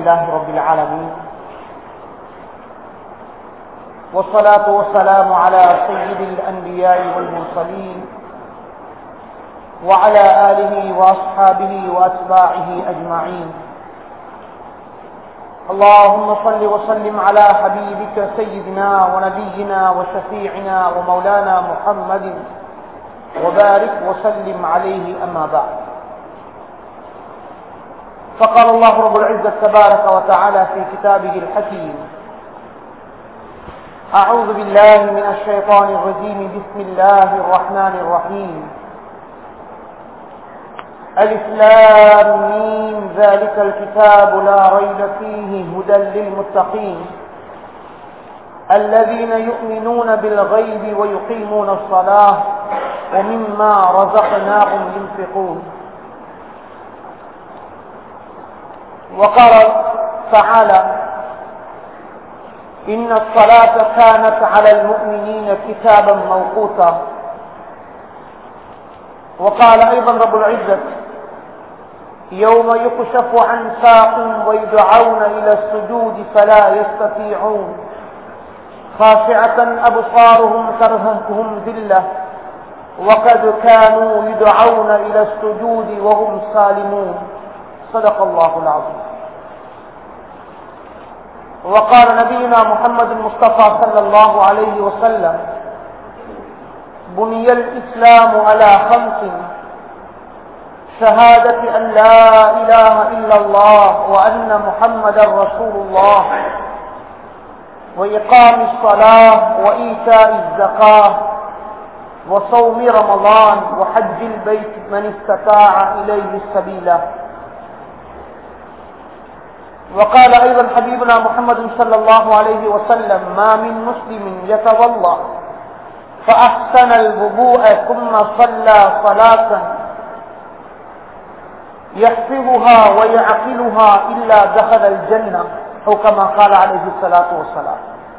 لله رب العالمين والصلاة والسلام على سيد الأنبياء والمرسلين وعلى آله وأصحابه وأتباعه أجمعين اللهم صل وسلم على حبيبك سيدنا ونبينا وشفيعنا ومولانا محمد وبارك وسلم عليه أما بعد فقال الله رب العزة تبارك وتعالى في كتابه الحكيم أعوذ بالله من الشيطان الرجيم بسم الله الرحمن الرحيم الإسلام مين ذلك الكتاب لا ريب فيه هدى للمتقين الذين يؤمنون بالغيب ويقيمون الصلاة ومما رزقناهم ينفقون وقال تعالى إن الصلاة كانت على المؤمنين كتابا موقوتا وقال أيضا رب العزة يوم يكشف عن ساق ويدعون إلى السجود فلا يستطيعون خاشعة أبصارهم ترهقهم ذلة وقد كانوا يدعون إلى السجود وهم سالمون صدق الله العظيم وقال نبينا محمد المصطفى صلى الله عليه وسلم بني الإسلام على خمس شهادة أن لا إله إلا الله وأن محمدا رسول الله وإقام الصلاة وإيتاء الزكاة وصوم رمضان وحج البيت من استطاع إليه السبيل وقال أيضا حبيبنا محمد صلى الله عليه وسلم ما من مسلم يتولى فأحسن الوضوء ثم صلى صلاة يحفظها ويعقلها إلا دخل الجنة أو كما قال عليه الصلاة والسلام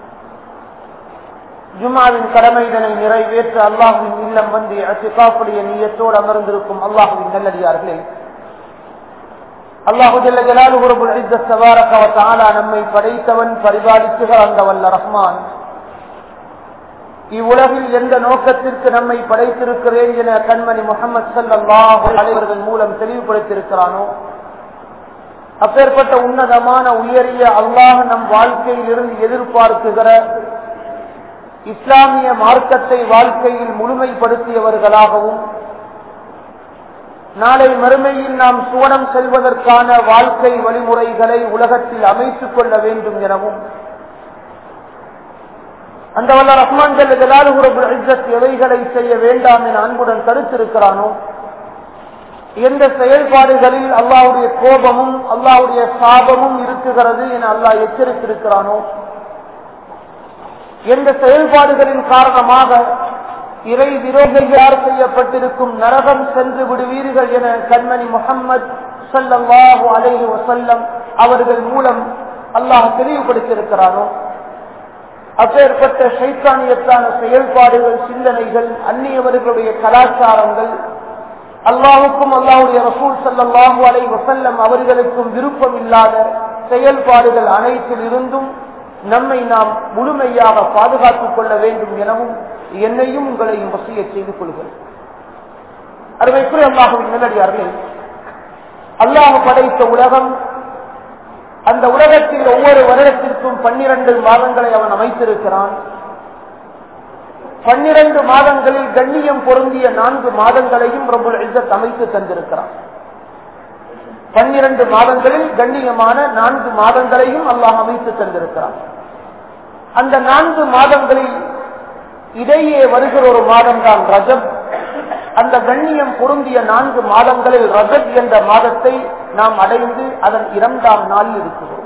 ஜுமாவின் கடமைதனை நிறைவேற்ற அல்லாஹுவின் இல்லம் வந்து அத்திகாப்புடைய நீயத்தோடு அமர்ந்திருக்கும் அல்லாஹுவின் நல்லடியார்களே அல்லாஹு ஜல்ல ஜலாலுபுரபுல் இஸ்ஸத் தபாரக வ தஆலா நம்மை படைத்தவன் பரிபாலிக்குகிற அந்த வல்ல ரஹ்மான் இவ்வுலகில் எந்த நோக்கத்திற்கு நம்மை படைத்திருக்கிறேன் என கண்மணி முகமது சல்லாஹ் அலைவர்கள் மூலம் தெளிவுபடுத்தியிருக்கிறானோ அப்பேற்பட்ட உன்னதமான உயரிய அல்லாஹ் நம் வாழ்க்கையில் இருந்து எதிர்பார்க்குகிற இஸ்லாமிய மார்க்கத்தை வாழ்க்கையில் முழுமைப்படுத்தியவர்களாகவும் நாளை மறுமையில் நாம் சுவனம் செல்வதற்கான வாழ்க்கை வழிமுறைகளை உலகத்தில் அமைத்துக் கொள்ள வேண்டும் எனவும் அந்த வல்ல ரஹ்மான் ஜல்லாலுகுரபுல் எவைகளை செய்ய வேண்டாம் என அன்புடன் தடுத்திருக்கிறானோ எந்த செயல்பாடுகளில் அல்லாவுடைய கோபமும் அல்லாவுடைய சாபமும் இருக்குகிறது என அல்லாஹ் எச்சரித்திருக்கிறானோ எந்த செயல்பாடுகளின் காரணமாக இறை விரோதிகளார் செய்யப்பட்டிருக்கும் நரகம் சென்று விடுவீர்கள் என கண்மணி முகம்மது சல்லாஹூ அலைஹி வசல்லம் அவர்கள் மூலம் அல்லாஹ் தெளிவுபடுத்தியிருக்கிறானோ அப்பேற்பட்ட சைத்தானியத்தான செயல்பாடுகள் சிந்தனைகள் அந்நியவர்களுடைய கலாச்சாரங்கள் அல்லாவுக்கும் அல்லாவுடைய ரசூல் சல்லாஹூ அலை வசல்லம் அவர்களுக்கும் விருப்பம் இல்லாத செயல்பாடுகள் அனைத்தில் இருந்தும் நம்மை நாம் முழுமையாக பாதுகாத்துக் கொள்ள வேண்டும் எனவும் என்னையும் உங்களையும் வசிய செய்து கொள்கிறேன் அருமைக்குரிய அல்லாஹுவின் நல்லடியார்கள் அல்லாஹ் படைத்த உலகம் அந்த உலகத்தில் ஒவ்வொரு வருடத்திற்கும் பன்னிரண்டு மாதங்களை அவன் அமைத்திருக்கிறான் பன்னிரண்டு மாதங்களில் கண்ணியம் பொருந்திய நான்கு மாதங்களையும் பிரபுல் இசத் அமைத்து தந்திருக்கிறான் பன்னிரண்டு மாதங்களில் கண்ணியமான நான்கு மாதங்களையும் அல்லாஹ் அமைத்து தந்திருக்கிறான் அந்த நான்கு மாதங்களில் இடையே வருகிற ஒரு மாதம் தான் ரஜப் அந்த கண்ணியம் பொருந்திய நான்கு மாதங்களில் ரஜப் என்ற மாதத்தை நாம் அடைந்து அதன் இரண்டாம் நாளில் இருக்கிறோம்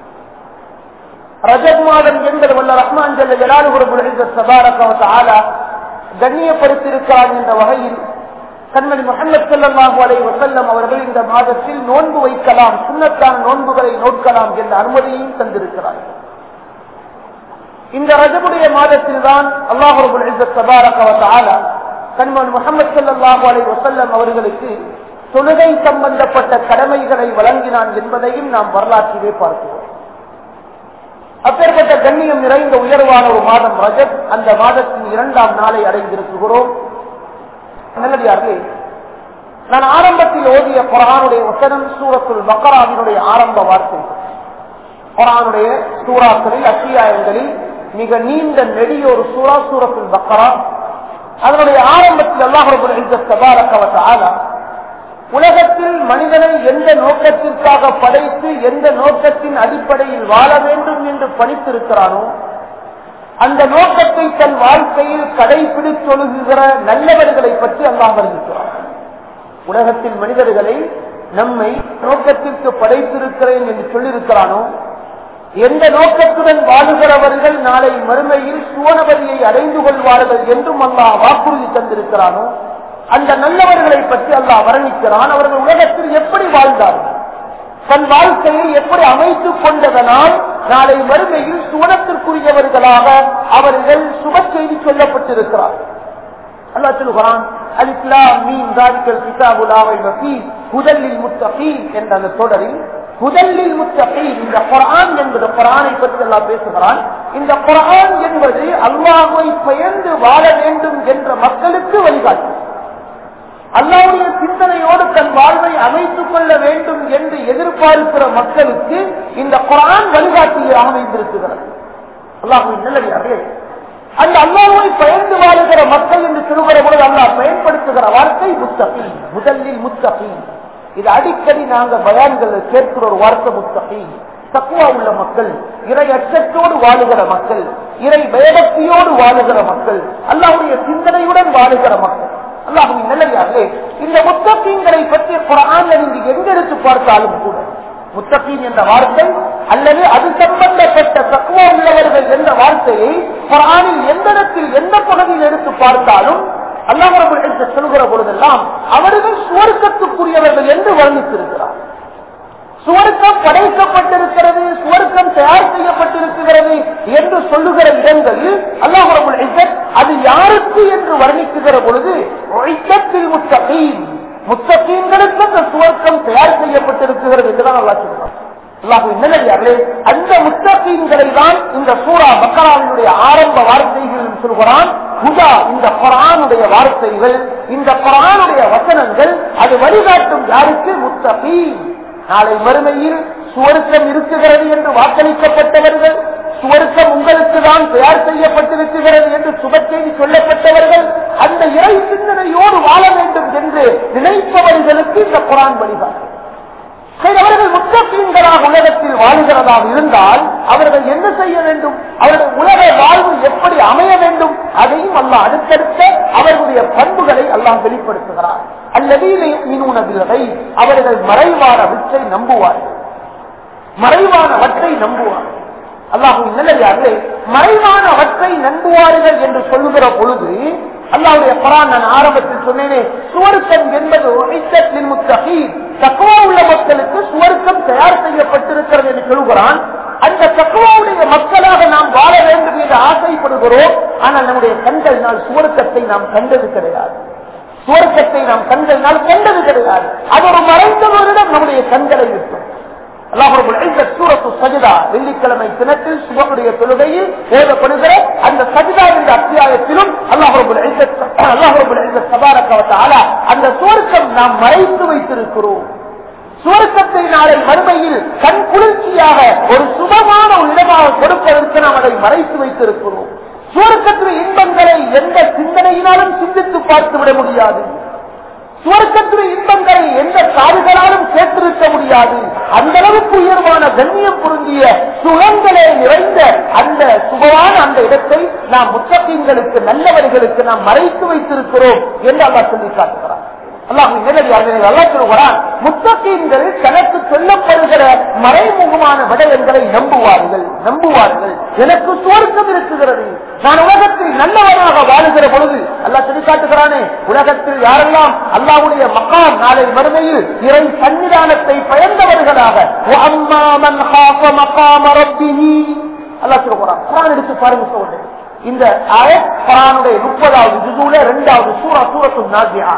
ரஜப் மாதம் என்பது வல்ல ரஹ்மான் ஜல்ல ஜலாலுபுரபுல் சபாரக கண்ணியப்படுத்தியிருக்கிறார் என்ற வகையில் கண்மணி முகமது சல்லாஹூ அலை வசல்லம் அவர்கள் இந்த மாதத்தில் நோன்பு வைக்கலாம் சுண்ணத்தான நோன்புகளை நோக்கலாம் என்ற அனுமதியையும் தந்திருக்கிறார்கள் இந்த ரஜபுடைய மாதத்தில் தான் அல்லாஹு கண்மன் முகமது சல்லாஹூ அலை வசல்லம் அவர்களுக்கு தொழுகை சம்பந்தப்பட்ட கடமைகளை வழங்கினான் என்பதையும் நாம் வரலாற்றிலே பார்க்கிறோம் அப்பேற்பட்ட கண்ணியம் நிறைந்த உயர்வான ஒரு மாதம் ரஜத் அந்த மாதத்தின் இரண்டாம் நாளை அடைந்திருக்கிறோம் நல்லடியார்களே நான் ஆரம்பத்தில் ஓதிய குரானுடைய வசனம் சூரத்துல் பக்கராவினுடைய ஆரம்ப வார்த்தை குரானுடைய சூறாக்களில் அத்தியாயங்களில் மிக நீண்ட நெடிய ஒரு சூறா சூரத்துல் பக்கரா அதனுடைய ஆரம்பத்தில் அல்லாஹ் உலகத்தில் மனிதனை எந்த நோக்கத்திற்காக படைத்து எந்த நோக்கத்தின் அடிப்படையில் வாழ வேண்டும் என்று பணித்திருக்கிறானோ அந்த நோக்கத்தை தன் வாழ்க்கையில் கடைபிடித்தொழுகுகிற நல்லவர்களை பற்றி அல்லாஹ் வருகிறார் உலகத்தில் மனிதர்களை நம்மை நோக்கத்திற்கு படைத்திருக்கிறேன் என்று சொல்லியிருக்கிறானோ எந்த நோக்கத்துடன் வாழுகிறவர்கள் நாளை மறுமையில் சுவனபதியை அடைந்து கொள்வார்கள் என்றும் அல்லாஹ் வாக்குறுதி தந்திருக்கிறானோ அந்த நல்லவர்களை பற்றி அல்லாஹ் வர்ணிக்கிறான் அவர்கள் உலகத்தில் எப்படி வாழ்ந்தார்கள் தன் வாழ்க்கையை எப்படி அமைத்துக் கொண்டதனால் நாளை மறுமையில் சுவனத்திற்குரியவர்களாக அவர்கள் சுப செய்தி சொல்லப்பட்டிருக்கிறார்கள் அல்லா சொல்லுகிறான் முதலில் முத்தகீன் என்ற அந்த தொடரில் முதலில் முத்தகீன் இந்த குரான் என்பது குரானை பற்றி எல்லாம் பேசுகிறான் இந்த குரான் என்பது அல்லாஹுவை பயந்து வாழ வேண்டும் என்ற மக்களுக்கு வழிகாட்டு அல்லாவுடைய சிந்தனையோடு தன் வாழ்வை அமைத்துக் கொள்ள வேண்டும் என்று எதிர்பார்க்கிற மக்களுக்கு இந்த குரான் வழிகாட்டியாக அமைந்திருக்கிறது அல்லாஹுவின் நல்லடியார்களே அந்த அல்லாஹுவை பயந்து வாழுகிற மக்கள் என்று சொல்லுகிற பொழுது அல்லாஹ் பயன்படுத்துகிற வார்த்தை முத்தகி முதலில் முத்தகி இது அடிக்கடி நாங்க பயான்கள் கேட்கிற ஒரு வார்த்தை முத்தகி தக்குவா உள்ள மக்கள் இறை அச்சத்தோடு வாழுகிற மக்கள் இறை பயபக்தியோடு வாழுகிற மக்கள் அல்லாவுடைய சிந்தனையுடன் வாழுகிற மக்கள் அல்லாஹுவின் நல்லதாகவே இந்த முத்தகீன்களை பற்றி குரான்ல நீங்க எங்க எடுத்து பார்த்தாலும் கூட முத்தகீன் என்ற வார்த்தை அல்லது அது சம்பந்தப்பட்ட தக்குவா உள்ளவர்கள் என்ற வார்த்தையை குரானில் எந்த இடத்தில் எந்த பகுதியில் எடுத்து பார்த்தாலும் அல்லாஹ் சொல்கிற பொழுதெல்லாம் அவர்கள் சுவர்க்கத்துக்குரியவர்கள் என்று வர்ணித்திருக்கிறார் சுவர்க்கம் படைக்கப்பட்டிருக்கிறது சுவர்க்கம் தயார் செய்யப்பட்டிருக்கிறது என்று சொல்லுகிற இடங்களில் அல்லாஹ் அது யாருக்கு என்று வர்ணிக்குகிற பொழுது முத்தகீன் முத்தகீன்களுக்கு அந்த சுவர்க்கம் தயார் செய்யப்பட்டிருக்கிறது என்றுதான் அல்லா சொல்றான் அந்த முத்தகீன்களை தான் இந்த சூரா பக்கராவினுடைய ஆரம்ப வார்த்தைகள் சொல்கிறான் புதா இந்த குரானுடைய வார்த்தைகள் இந்த குரானுடைய வசனங்கள் அது வழிகாட்டும் யாருக்கு முத்தகீன் நாளை மறுமையில் சுவருக்கம் இருக்குகிறது என்று வாக்களிக்கப்பட்டவர்கள் சுவருக்கம் உங்களுக்கு தான் தயார் செய்யப்பட்டிருக்கிறது என்று சுப செய்தி சொல்லப்பட்டவர்கள் அந்த இறை சிந்தனையோடு வாழ வேண்டும் என்று நினைப்பவர்களுக்கு இந்த குரான் வழிகாட்டும் சரி அவர்கள் முத்தீன்களாக உலகத்தில் வாழ்கிறதாக இருந்தால் அவர்கள் என்ன செய்ய வேண்டும் அவர்கள் உலக வாழ்வு எப்படி அமைய வேண்டும் அதையும் அல்ல அடுத்தடுத்த அவர்களுடைய பண்புகளை அல்லாம் வெளிப்படுத்துகிறார் அல்லது மீனூனவில்லை அவர்கள் மறைவானவற்றை நம்புவார்கள் மறைவானவற்றை நம்புவார்கள் அல்லாஹும் நல்லதாகவே மறைவானவற்றை நம்புவார்கள் என்று சொல்லுகிற பொழுது அல்லாவுடைய பரான் நான் ஆரம்பத்தில் சொன்னேனே சுவருக்கம் என்பது தக்குவா உள்ள மக்களுக்கு சுவருக்கம் தயார் செய்யப்பட்டிருக்கிறது என்று சொல்கிறான் அந்த தக்குவாவுடைய மக்களாக நாம் வாழ வேண்டும் என்று ஆசைப்படுகிறோம் ஆனால் நம்முடைய கண்களினால் சுவருக்கத்தை நாம் கண்டது கிடையாது சுவர்க்கத்தை நாம் கண்களினால் கண்டது கிடையாது அது ஒரு மறைந்தவரிடம் நம்முடைய கண்களை விட்டோம் வெள்ளிக்கிழமை தினத்தில் சுபனுடைய தொழுகையில் ஓதப்படுகிற அந்த சஜிதா என்ற அத்தியாயத்திலும் அல்லாஹுடைய அந்த சுவர்க்கம் நாம் மறைத்து வைத்திருக்கிறோம் சுவர்க்கத்தை நாளை மறுமையில் கண் குளிர்ச்சியாக ஒரு சுபமான ஒரு இடமாக கொடுப்பதற்கு நாம் அதை மறைத்து வைத்திருக்கிறோம் சுவர்க்கத்தில் இன்பங்களை எந்த சிந்தனையினாலும் சிந்தித்து பார்த்து விட முடியாது சுவர்க்கத்தில் இன்பங்களை எந்த காதுகளாலும் கேட்டிருக்க முடியாது அந்த அளவுக்கு உயர்வான கண்ணியம் பொருந்திய சுகங்களே நிறைந்த அந்த சுகமான அந்த இடத்தை நாம் முத்தகீன்களுக்கு நல்லவர்களுக்கு நாம் மறைத்து வைத்திருக்கிறோம் என்று அல்லா சொல்லி காட்டுகிறார் முத்தகீன்கள் தனக்கு சொல்லப்படுகிற மறைமுகமான விடயங்களை நம்புவார்கள் நம்புவார்கள் எனக்கு சுவர்க்கம் இருக்குகிறது நான் உலகத்தில் நல்லவனாக வாழுகிற பொழுது அல்லா சொல்லி காட்டுகிறானே உலகத்தில் யாரெல்லாம் அல்லாவுடைய மக்காம் நாளை மறுமையில் இறை சன்னிதானத்தை பயந்தவர்களாக அல்லா சொல்லுகிறான் குரான் எடுத்து பாருங்க சொல்றேன் இந்த ஆயத் குரானுடைய முப்பதாவது ஜுசூல இரண்டாவது சூரா சூரத்து நாசியா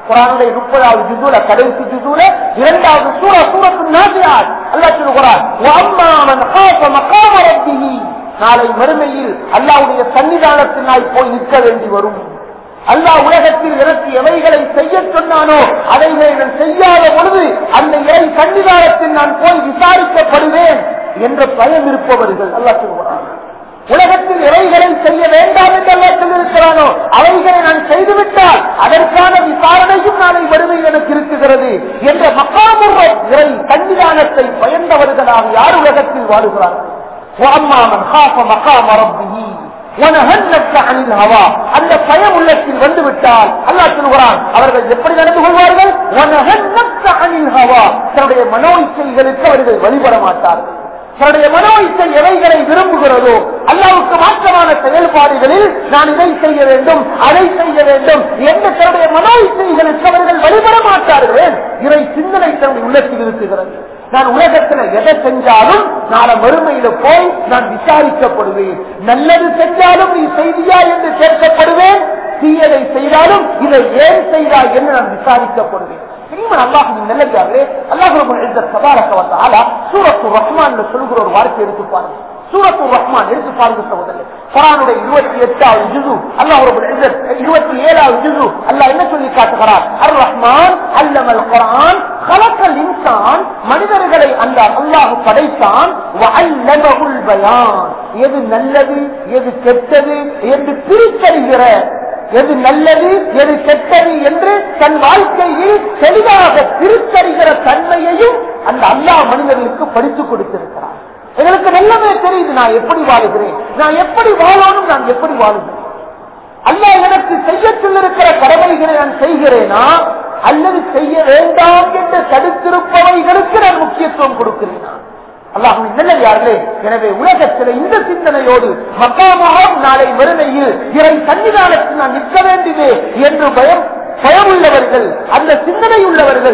குரானுடைய முப்பதாவது ஜுதுல கடைசி ஜுதுல இரண்டாவது சூரா சூரத்து நாசியார் அல்லாஹ் சொல்கிறார் "வஅம்மாமன் காஃப மகாம ரப்பிஹி." நாளை மறுமையில் அல்லாஹ்வுடைய சன்னிதானத்தினால் போய் நிற்க வேண்டி வரும் அல்லாஹ் உலகத்தில் எனக்கு எவைகளை செய்ய சொன்னானோ அவைகளை நான் செய்யாத பொழுது அந்த இறை சன்னிதானத்தில் நான் போய் விசாரிக்கப்படுவேன் என்ற பயம் இருப்பவர்கள் அல்லாஹ் சொல்கிறார் உலகத்தில் எவைகளை செய்ய வேண்டாம் என்று அல்லா சொல்லியிருக்கிறானோ அவைகளை நான் செய்துவிட்டால் அதற்கான விசாரணையும் நாளை வறுமையில் எனக்கு இருக்குகிறது என்ற மக்காமுற இறை சன்னிதானத்தை பயந்தவர்களாக யார் உலகத்தில் வாழுகிறார்கள் وَأَمَّا مَنْ خَافَ مَقَامَ رَبِّهِ وَنَهَى النَّفْسَ عَنِ الْهَوَى அந்த பயம் உள்ளத்தில் வந்து விட்டால் அல்லாஹ் சொல்கிறான் அவர்கள் எப்படி நடந்து கொள்வார்கள் وَنَهَى النَّفْسَ عَنِ الْهَوَى தன்னுடைய மனோ இச்சைகளுக்கு அவர்கள் வழிபட மாட்டார்கள் தன்னுடைய மனோ இச்சை எவைகளை விரும்புகிறதோ அல்லாவுக்கு மாற்றமான செயல்பாடுகளில் நான் இதை செய்ய வேண்டும் அதை செய்ய வேண்டும் என்ற தன்னுடைய மனோ இச்சைகளுக்கு அவர்கள் வழிபட மாட்டார்கள் இறை சிந்தனை தன்னுடைய உள்ளத்தில் இருக்குகிறது நான் உலகத்துல எதை செஞ்சாலும் நாளை மறுமையில போய் நான் விசாரிக்கப்படுவேன் நல்லது செஞ்சாலும் நீ செய்தியா என்று கேட்கப்படுவேன் தீயதை செய்தாலும் இதை ஏன் செய்தாய் என்று நான் விசாரிக்கப்படுவேன் தெரியுமா அல்லாஹின் நல்லதாகவே அல்லாஹ் சபாரக்கவத்தால சூரத்து ரஹ்மான் சொல்கிற ஒரு வார்த்தை எடுத்து பாருங்க சூரத்து ரஹ்மான் எடுத்து பாருங்க சகோதரர் குரானுடைய இருபத்தி எட்டாவது ஜுது அல்லாஹ் இருபத்தி ஏழாவது ஜுது அல்லாஹ் என்ன சொல்லி காட்டுகிறார் அர் ரஹ்மான் அல்லமல் குரான் கலக்கல் இன்சான் மனிதர்களை அந்த அல்லாஹ் படைத்தான் வஅல்லமஹுல் பயான் எது நல்லது எது கெட்டது என்று பிரித்தறிகிற எது நல்லது எது கெட்டது என்று தன் வாழ்க்கையில் தெளிவாக பிரித்தறிகிற தன்மையையும் அந்த அல்லாஹ் மனிதர்களுக்கு படித்துக் கொடுத்திருக்கிறார் எங்களுக்கு நல்லவே தெரியுது நான் எப்படி வாழுகிறேன் நான் எப்படி வாழணும் நான் எப்படி வாழுகிறேன் அல்லாஹ் எனக்கு செய்ய சொல்லிருக்கிற கடமைகளை நான் செய்கிறேனா அல்லது செய்ய வேண்டாம் என்று தடுத்திருப்பவைகளுக்கு நான் முக்கியத்துவம் கொடுக்கிறேனா அல்லாஹுவின் நல்லதார்களே எனவே உலகத்தில் இந்த சிந்தனையோடு மக்காமாக நாளை மறுமையில் இறை சன்னிதானத்தில் நான் நிற்க வேண்டுமே என்று பயம் பயமுள்ளவர்கள் அந்த சிந்தனை உள்ளவர்கள்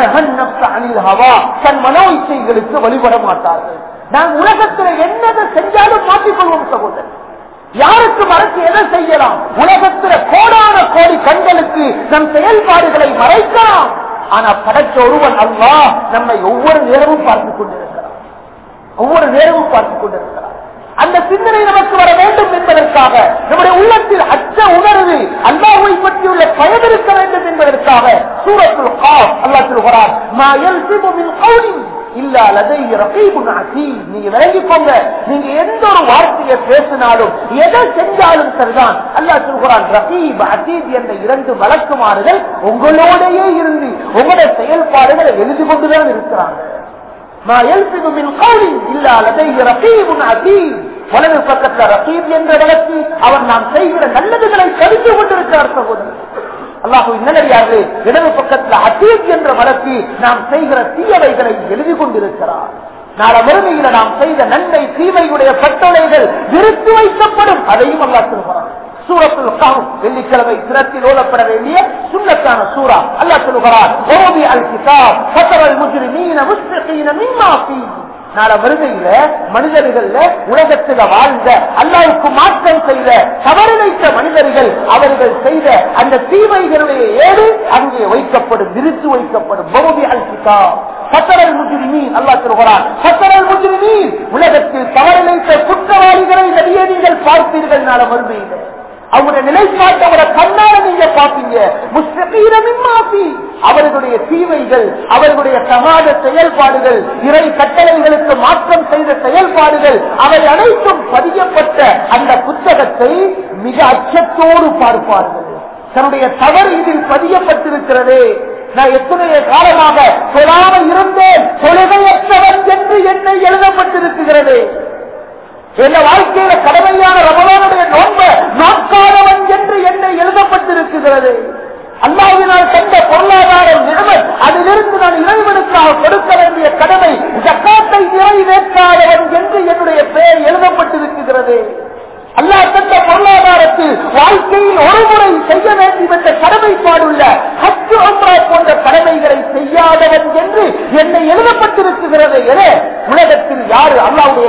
அனில் ஹவா தன் மனோ இச்சைகளுக்கு வழிபட மாட்டார்கள் நான் உலகத்தில் என்னதை செஞ்சாலும் மாற்றிக்கொள்வோம் சகோதரர் யாருக்கு மறைச்சு எதை செய்யலாம் உலகத்தில் கோடான கோடி கண்களுக்கு நம் செயல்பாடுகளை மறைக்கலாம் ஆனா படைச்ச ஒருவன் அல்லா நம்மை ஒவ்வொரு நேரமும் பார்த்துக் கொண்டிருக்கிறார் ஒவ்வொரு நேரமும் பார்த்துக் கொண்டிருக்கிறார் அந்த சிந்தனை நமக்கு வர வேண்டும் என்பதற்காக நம்முடைய உள்ளத்தில் அச்ச உணர்வு அல்லாஹை பற்றியுள்ள பயம் இருக்க வேண்டும் என்பதற்காக சூரத்துல் காஃப் அல்லாஹ் சொல்கிறார் மா யல்சிமு மின் கௌலி இல்லா லதை ரகீபுன் அதீத் நீங்க விளங்கிக்கோங்க நீங்க எந்த ஒரு வார்த்தையை பேசினாலும் எதை செஞ்சாலும் சரிதான் அல்லாஹ் சொல்கிறான் ரகீப் அதீத் என்ற இரண்டு வழக்குமாறுகள் உங்களோடையே இருந்து உங்களுடைய செயல்பாடுகளை எழுதி கொண்டுதான் இருக்கிறாங்க ما يلفظ من قول إلا لديه رقيب عتيد வலது பக்கத்துல ரகீப் என்ற வழக்கு அவர் நாம் செய்கிற நல்லதுகளை கருத்து கொண்டிருக்கிறார் சகோதரர் அல்லாஹு நல்லடியார்களே இடது பக்கத்துல அத்தீத் என்ற வழக்கு நாம் செய்கிற தீயவைகளை எழுதி கொண்டிருக்கிறார் நாள மறுமையில நாம் செய்த நன்மை தீமையுடைய பட்டோலைகள் விருத்து வைக்கப்படும் அதையும் அல்லா சொல்கிறார் சூரத்துல் கஹஃப் வெள்ளிக்கிழமை சிரத்தில் ஓதப்பட வேண்டிய சுன்னத்தான சூரா அல்லாஹ் சொல்கிறார் ஓதி அல் கிதாப் ஃபதரல் முஜ்ரிமீன முஸ்ரிகீன மிம்மா ஃபீஹி நாள வருகையில மனிதர்கள்ல உலகத்துல வாழ்ந்த அல்லாவுக்கு மாற்றம் செய்த தவறிழைத்த மனிதர்கள் அவர்கள் செய்த அந்த தீமைகளுடைய ஏடு அங்கே வைக்கப்படும் விரித்து வைக்கப்படும் பௌதி அல் கிதாப் சத்தரல் முஜிரிமீன் அல்லா சொல்கிறார் சத்தரல் முஜிரிமீன் உலகத்தில் தவறிழைத்த குற்றவாளிகளை நடிகை நீங்கள் பார்ப்பீர்கள் நாள மறுமையில அவருடைய நிலைப்பாட்டு அவரை கண்ணால நீங்க பாப்பீங்க முஸ்தீரமின்மாசி அவர்களுடைய தீமைகள் அவர்களுடைய சமாத செயல்பாடுகள் இறை கட்டளைகளுக்கு மாற்றம் செய்த செயல்பாடுகள் அவை அனைத்தும் பதியப்பட்ட அந்த புத்தகத்தை மிக அச்சத்தோடு பார்ப்பார்கள் தன்னுடைய தவறு இதில் பதியப்பட்டிருக்கிறது நான் எத்தனைய காலமாக தொழாமல் இருந்தேன் தொழுகையற்றவன் என்று என்னை எழுதப்பட்டிருக்கிறது என் வாழ்க்கையில கடமையான ரமலானுடைய நோன்ப நோக்காதவன் என்று என்னை எழுதப்பட்டிருக்கிறது அல்லாவினால் தந்த பொருளாதாரம் நிலைமை அதிலிருந்து நான் இறைவனுக்காக கொடுக்க வேண்டிய கடமை ஜக்காத்தை நிறைவேற்றாதவன் என்று என்னுடைய பெயர் எழுதப்பட்டிருக்கிறது அல்லா தந்த பொருளாதாரத்தில் வாழ்க்கையில் ஒரு முறை செய்ய வேண்டும் என்ற கடமைப்பாடுள்ள ஹஜ் ஒன்றா போன்ற கடமைகளை செய்யாதவன் என்று என்னை எழுதப்பட்டிருக்கிறது என உலகத்தில் யாரு அல்லாவுடைய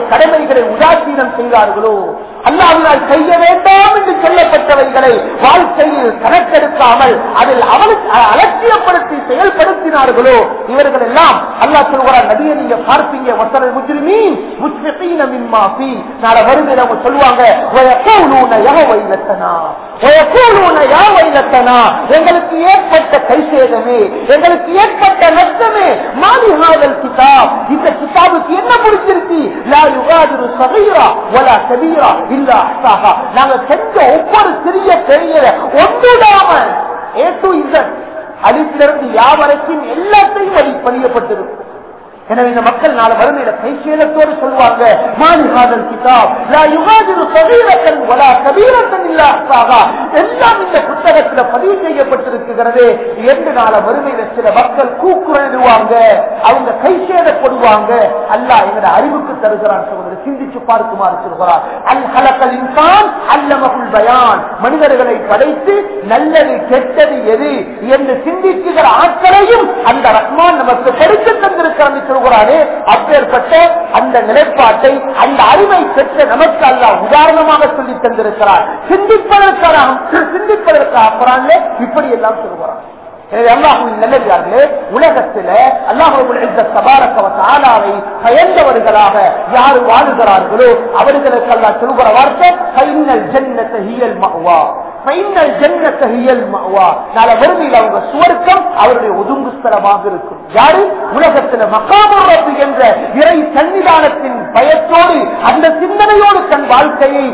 கடமைகளை உதாசீனம் செய்தார்களோ அல்லாவினால் செய்ய வேண்டாம் என்று சொல்லப்பட்டவைகளை வாழ்க்கையில் கணக்கெடுக்காமல் அதில் அவனுக்கு அலட்சியப்படுத்தி செயல்படுத்தினார்களோ இவர்கள் எல்லாம் அல்லா சொல்கிறார் நதியை நீங்க பார்ப்பீங்க வசன முஜ்ரிமீன் முஸ்லிமீன மின்மாஃபி நாளை வருகிற அவங்க சொல்லுவாங்க வயக்கூலூன யா வைலத்தனா வயக்கூலூன யா வைலத்தனா எங்களுக்கு ஏற்பட்ட கைசேதமே எங்களுக்கு ஏற்பட்ட நஷ்டமே மாலிஹாதல் கிதாப் இந்த கிதாபுக்கு என்ன பிடிச்சிருக்கு லா யுகாதிரு சகீரா வலா கபீரா இல்ல அஹ்சாஹா நாங்க செஞ்ச ஒவ்வொரு சிறிய பெரிய ஒன்றுடாம ஏ டு இசட் அலிப்பிலிருந்து யாவரைக்கும் எல்லாத்தையும் வழி பதியப்பட்டிருக்கும் எனவே இந்த மக்கள் நாளை வறுமையில கைசேலத்தோடு சொல்லுவாங்க மாலிஹாதல் கிதாப் லா யுகாதிரு சகீரத்தன் வலா கபீரத்தன் இல்ல அஹ்சாஹா எல்லாம் இந்த புத்தகத்துல பதிவு செய்யப்பட்டிருக்கிறது என்று நாளை வறுமையில சில மக்கள் கூக்குரலிடுவாங்க அவங்க கைசேதப்படுவாங்க அல்லாஹ் எங்கட அறிவுக்கு தருகிறான் சொல்வது சிந்திச்சு பார்க்குமாறு சொல்கிறார் அல் ஹலக்கல் இன்சான் அல்லமகுல் பயான் மனிதர்களை படைத்து நல்லது கெட்டது எது என்று சிந்திக்குகிற ஆட்களையும் அந்த ரஹ்மான் நமக்கு படித்து தந்திருக்கிறான் சொல்கிறாரே அப்பேற்பட்ட அந்த நிலைப்பாட்டை அந்த அறிவை பெற்ற நமக்கு அல்ல உதாரணமாக சொல்லி தந்திருக்கிறார் சிந்திப்பதற்காக சிந்திப்பதற்காக குரான்ல இப்படி எல்லாம் சொல்கிறார் அல்லாஹுவின் நல்லதார்களே உலகத்தில அல்லாஹுடைய சபாரக்கவத்தாலாவை பயந்தவர்களாக யாரு வாழுகிறார்களோ அவர்களுக்கு அல்லா சொல்கிற வார்த்தை பைனல் ஜன்னத்தை ஹியல் மகுவா பைனல் ஜன்னத்தை ஹியல் மகுவா நாளை வறுமையில் அவங்க சுவர்க்கம் அவருடைய ஒதுங்கு ஸ்தலமாக இருக்கும் யாரு உலகத்தில் மகாமரப்பு என்ற இறை சன்னிதானத்தின் பயத்தோடு அந்த சிந்தனையோடு தன் வாழ்க்கையை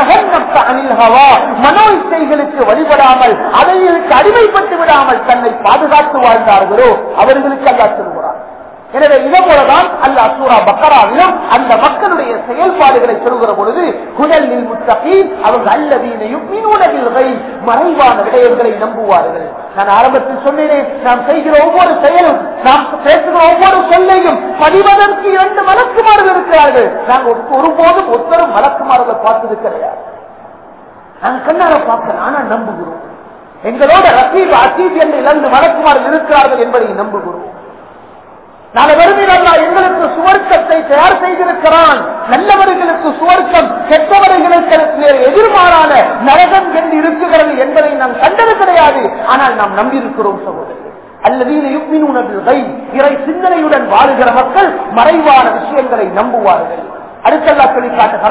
அனில் ஹவா மனோ இசைகளுக்கு வழிபடாமல் அவைகளுக்கு அடிமைப்பட்டு விடாமல் தன்னை பாதுகாத்து வாழ்ந்தார்களோ அவர்களுக்கு அல்லா சொல்கிறார் எனவே இதே போலதான் அல்லா சூரா பக்கராவிலும் அந்த மக்களுடைய செயல்பாடுகளை சொல்கிற பொழுது குடலில் முத்தகி அவங்க அல்லதீனையும் மீனுடகில்வை மறைவான விடயங்களை நம்புவார்கள் நான் ஆரம்பத்தில் சொன்னேன் நாம் செய்கிற ஒவ்வொரு செயலும் நாம் பேசுகிற ஒவ்வொரு சொல்லையும் பதிவதற்கு இரண்டு மலக்குமார்கள் இருக்கிறார்கள் நாங்கள் ஒருபோதும் ஒருத்தரும் மலக்குமார்கள் பார்த்தது கிடையாது நாங்கள் கண்ணார பார்க்க ஆனா நம்புகிறோம் எங்களோட ரசீப் அசீப் என்று இரண்டு மலக்குமார்கள் இருக்கிறார்கள் என்பதை நம்புகிறோம் நாளை வருகிறார் எங்களுக்கு சுவர்க்கத்தை தயார் செய்திருக்கிறான் நல்லவர்களுக்கு சுவர்க்கம் கெட்டவர்களுக்கு எதிர்மாறான நரகம் என்று இருக்குகிறது என்பதை நாம் கண்டது கிடையாது ஆனால் நாம் நம்பியிருக்கிறோம் சகோதரர்கள் அல்லது இறை சிந்தனையுடன் வாழுகிற மக்கள் மறைவான விஷயங்களை நம்புவார்கள் அடுத்தல்லா சொல்லி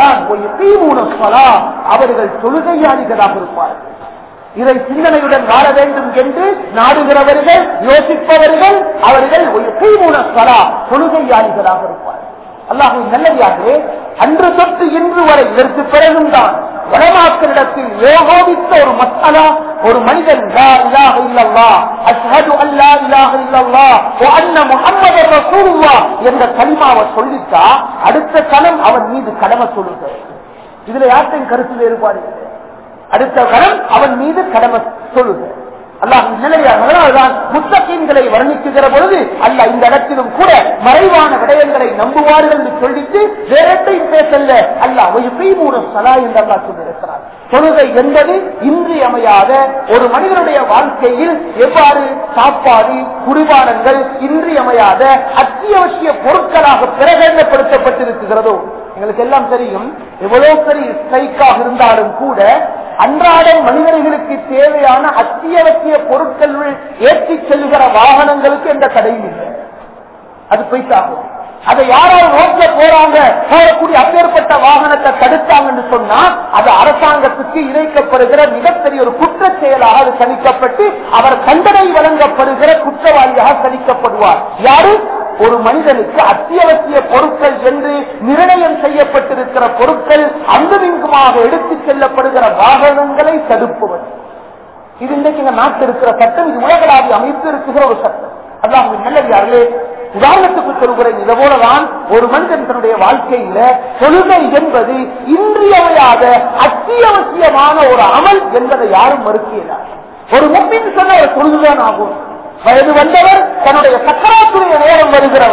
காட்டுகிறான் அவர்கள் தொழுகையாளிகளாக இருப்பார்கள் இதை சிந்தனையுடன் வாழ வேண்டும் என்று நாடுகிறவர்கள் யோசிப்பவர்கள் அவர்கள் ஒரு தீமூனஸ்வரா தொழுகையாளிகளாக இருப்பார்கள் அல்லாஹு நல்லதாகவே அன்று தொட்டு இன்று வரை இதற்கு பிறகும் தான் வடமாக்களிடத்தில் ஏகோபித்த ஒரு மசாலா ஒரு மனிதன் லா இலாஹ இல்லல்லாஹ் அஷ்ஹது அல்லா இலாஹ இல்லல்லாஹ் வ அன்ன முஹம்மதர் ரசூலுல்லாஹ் என்ற கலிமாவை சொல்லிட்டா அடுத்த கணம் அவன் மீது கடமை சொல்லுங்க இதுல யார்த்தையும் கருத்து வேறுபாடு இல்லை அடுத்த கரம் அவன் மீது கடமை சொல்லுங்க அல்லாஹ் நிலையாதான் முத்தகீன்களை வர்ணிக்குகிற பொழுது அல்ல இந்த இடத்திலும் கூட மறைவான விடயங்களை நம்புவார்கள் என்று சொல்லிட்டு வேறத்தையும் பேசல்ல அல்ல மூலம் சலா என்று அல்லா சொல்லியிருக்கிறார் தொழுகை என்பது இன்றியமையாத ஒரு மனிதனுடைய வாழ்க்கையில் எவ்வாறு சாப்பாடு குடிபானங்கள் இன்றியமையாத அத்தியாவசிய பொருட்களாக பிரகடனப்படுத்தப்பட்டிருக்கிறதோ எங்களுக்கு எல்லாம் தெரியும் எவ்வளவு பெரிய ஸ்ட்ரைக்காக இருந்தாலும் கூட அன்றாடம் மனிதர்களுக்கு தேவையான அத்தியாவசிய பொருட்கள் ஏற்றி செல்கிற வாகனங்களுக்கு எந்த தடையும் இல்லை அது போய்த்தாகும் அதை யாராவது ரோட்ல போறாங்க போகக்கூடிய அப்பேற்பட்ட வாகனத்தை தடுத்தாங்கன்னு சொன்னா அது அரசாங்கத்துக்கு இணைக்கப்படுகிற மிகப்பெரிய ஒரு குற்ற செயலாக அது கணிக்கப்பட்டு அவர் தண்டனை வழங்கப்படுகிற குற்றவாளியாக கணிக்கப்படுவார் யாரு ஒரு மனிதனுக்கு அத்தியாவசிய பொருட்கள் என்று நிர்ணயம் செய்யப்பட்டிருக்கிற பொருட்கள் அங்குமிங்குமாக எடுத்துச் செல்லப்படுகிற வாகனங்களை தடுப்பவர் இது இன்றைக்கு இந்த நாட்டில் இருக்கிற சட்டம் இது உலகளாவிய அமைப்பு இருக்கிற ஒரு சட்டம் அதான் நல்லதார்களே உதாரணத்துக்கு சொல்கிறேன் இதை போலதான் ஒரு மனிதன் தன்னுடைய வாழ்க்கையில தொழுகை என்பது இன்றியமையாத அத்தியாவசியமான ஒரு அமல் என்பதை யாரும் மறுக்கிறார் ஒரு முப்பின் சொன்ன ஒரு தொழுதுதான் ஆகும் வயது வந்தவர் தன்னுடைய சக்கராத்துடைய நேரம் வருகிற வரை